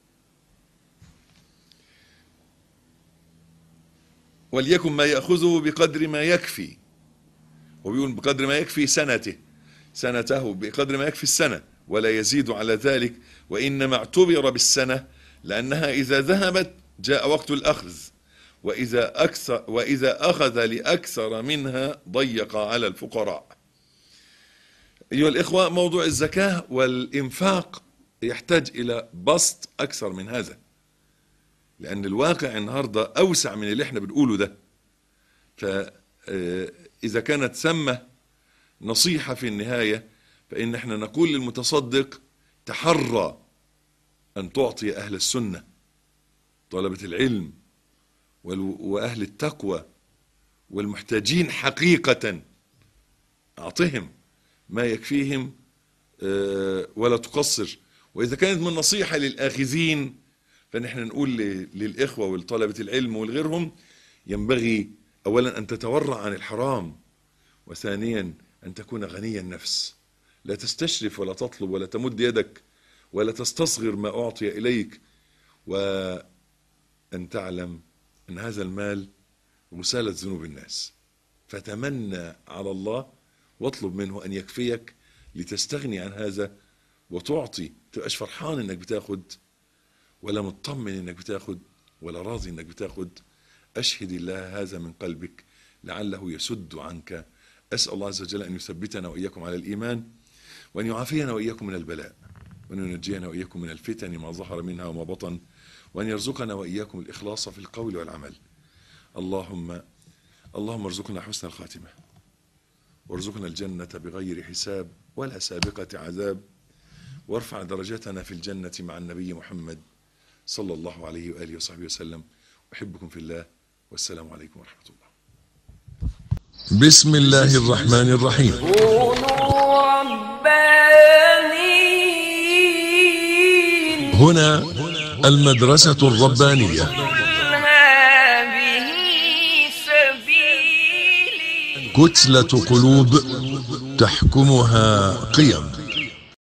وليكن ما ياخذه بقدر ما يكفي وبيقول بقدر ما يكفي سنته سنته بقدر ما يكفي السنه ولا يزيد على ذلك وانما اعتبر بالسنه لانها اذا ذهبت جاء وقت الاخذ وإذا أكثر وإذا أخذ لأكثر منها ضيق على الفقراء أيها الإخوة موضوع الزكاة والإنفاق يحتاج إلى بسط أكثر من هذا لأن الواقع النهاردة أوسع من اللي احنا بنقوله ده فإذا كانت سمة نصيحة في النهاية فإن احنا نقول للمتصدق تحرى أن تعطي أهل السنة طلبة العلم وال- وأهل التقوى والمحتاجين حقيقة أعطهم ما يكفيهم آه، ولا تقصر وإذا كانت من نصيحة للآخذين فنحن نقول ل- للإخوة ولطلبة العلم ولغيرهم ينبغي أولا أن تتورع عن الحرام وثانيا أن تكون غني النفس لا تستشرف ولا تطلب ولا تمد يدك ولا تستصغر ما أعطي إليك وأن تعلم أن هذا المال رسالة ذنوب الناس فتمنى على الله واطلب منه أن يكفيك لتستغني عن هذا وتعطي تبقاش فرحان انك بتاخد ولا مطمن انك بتاخد ولا راضي انك بتاخد اشهد الله هذا من قلبك لعله يسد عنك اسال الله عز وجل ان يثبتنا واياكم على الايمان وان يعافينا واياكم من البلاء وان ينجينا واياكم من الفتن ما ظهر منها وما بطن وان يرزقنا واياكم الاخلاص في القول والعمل اللهم اللهم ارزقنا حسن الخاتمه وارزقنا الجنه بغير حساب ولا سابقه عذاب وارفع درجتنا في الجنة مع النبي محمد صلى الله عليه وآله وصحبه وسلم أحبكم في الله والسلام عليكم ورحمة الله بسم الله الرحمن الرحيم كونوا ربانيين هنا المدرسة الربانية قل هذه سبيلي كتلة قلوب تحكمها قيم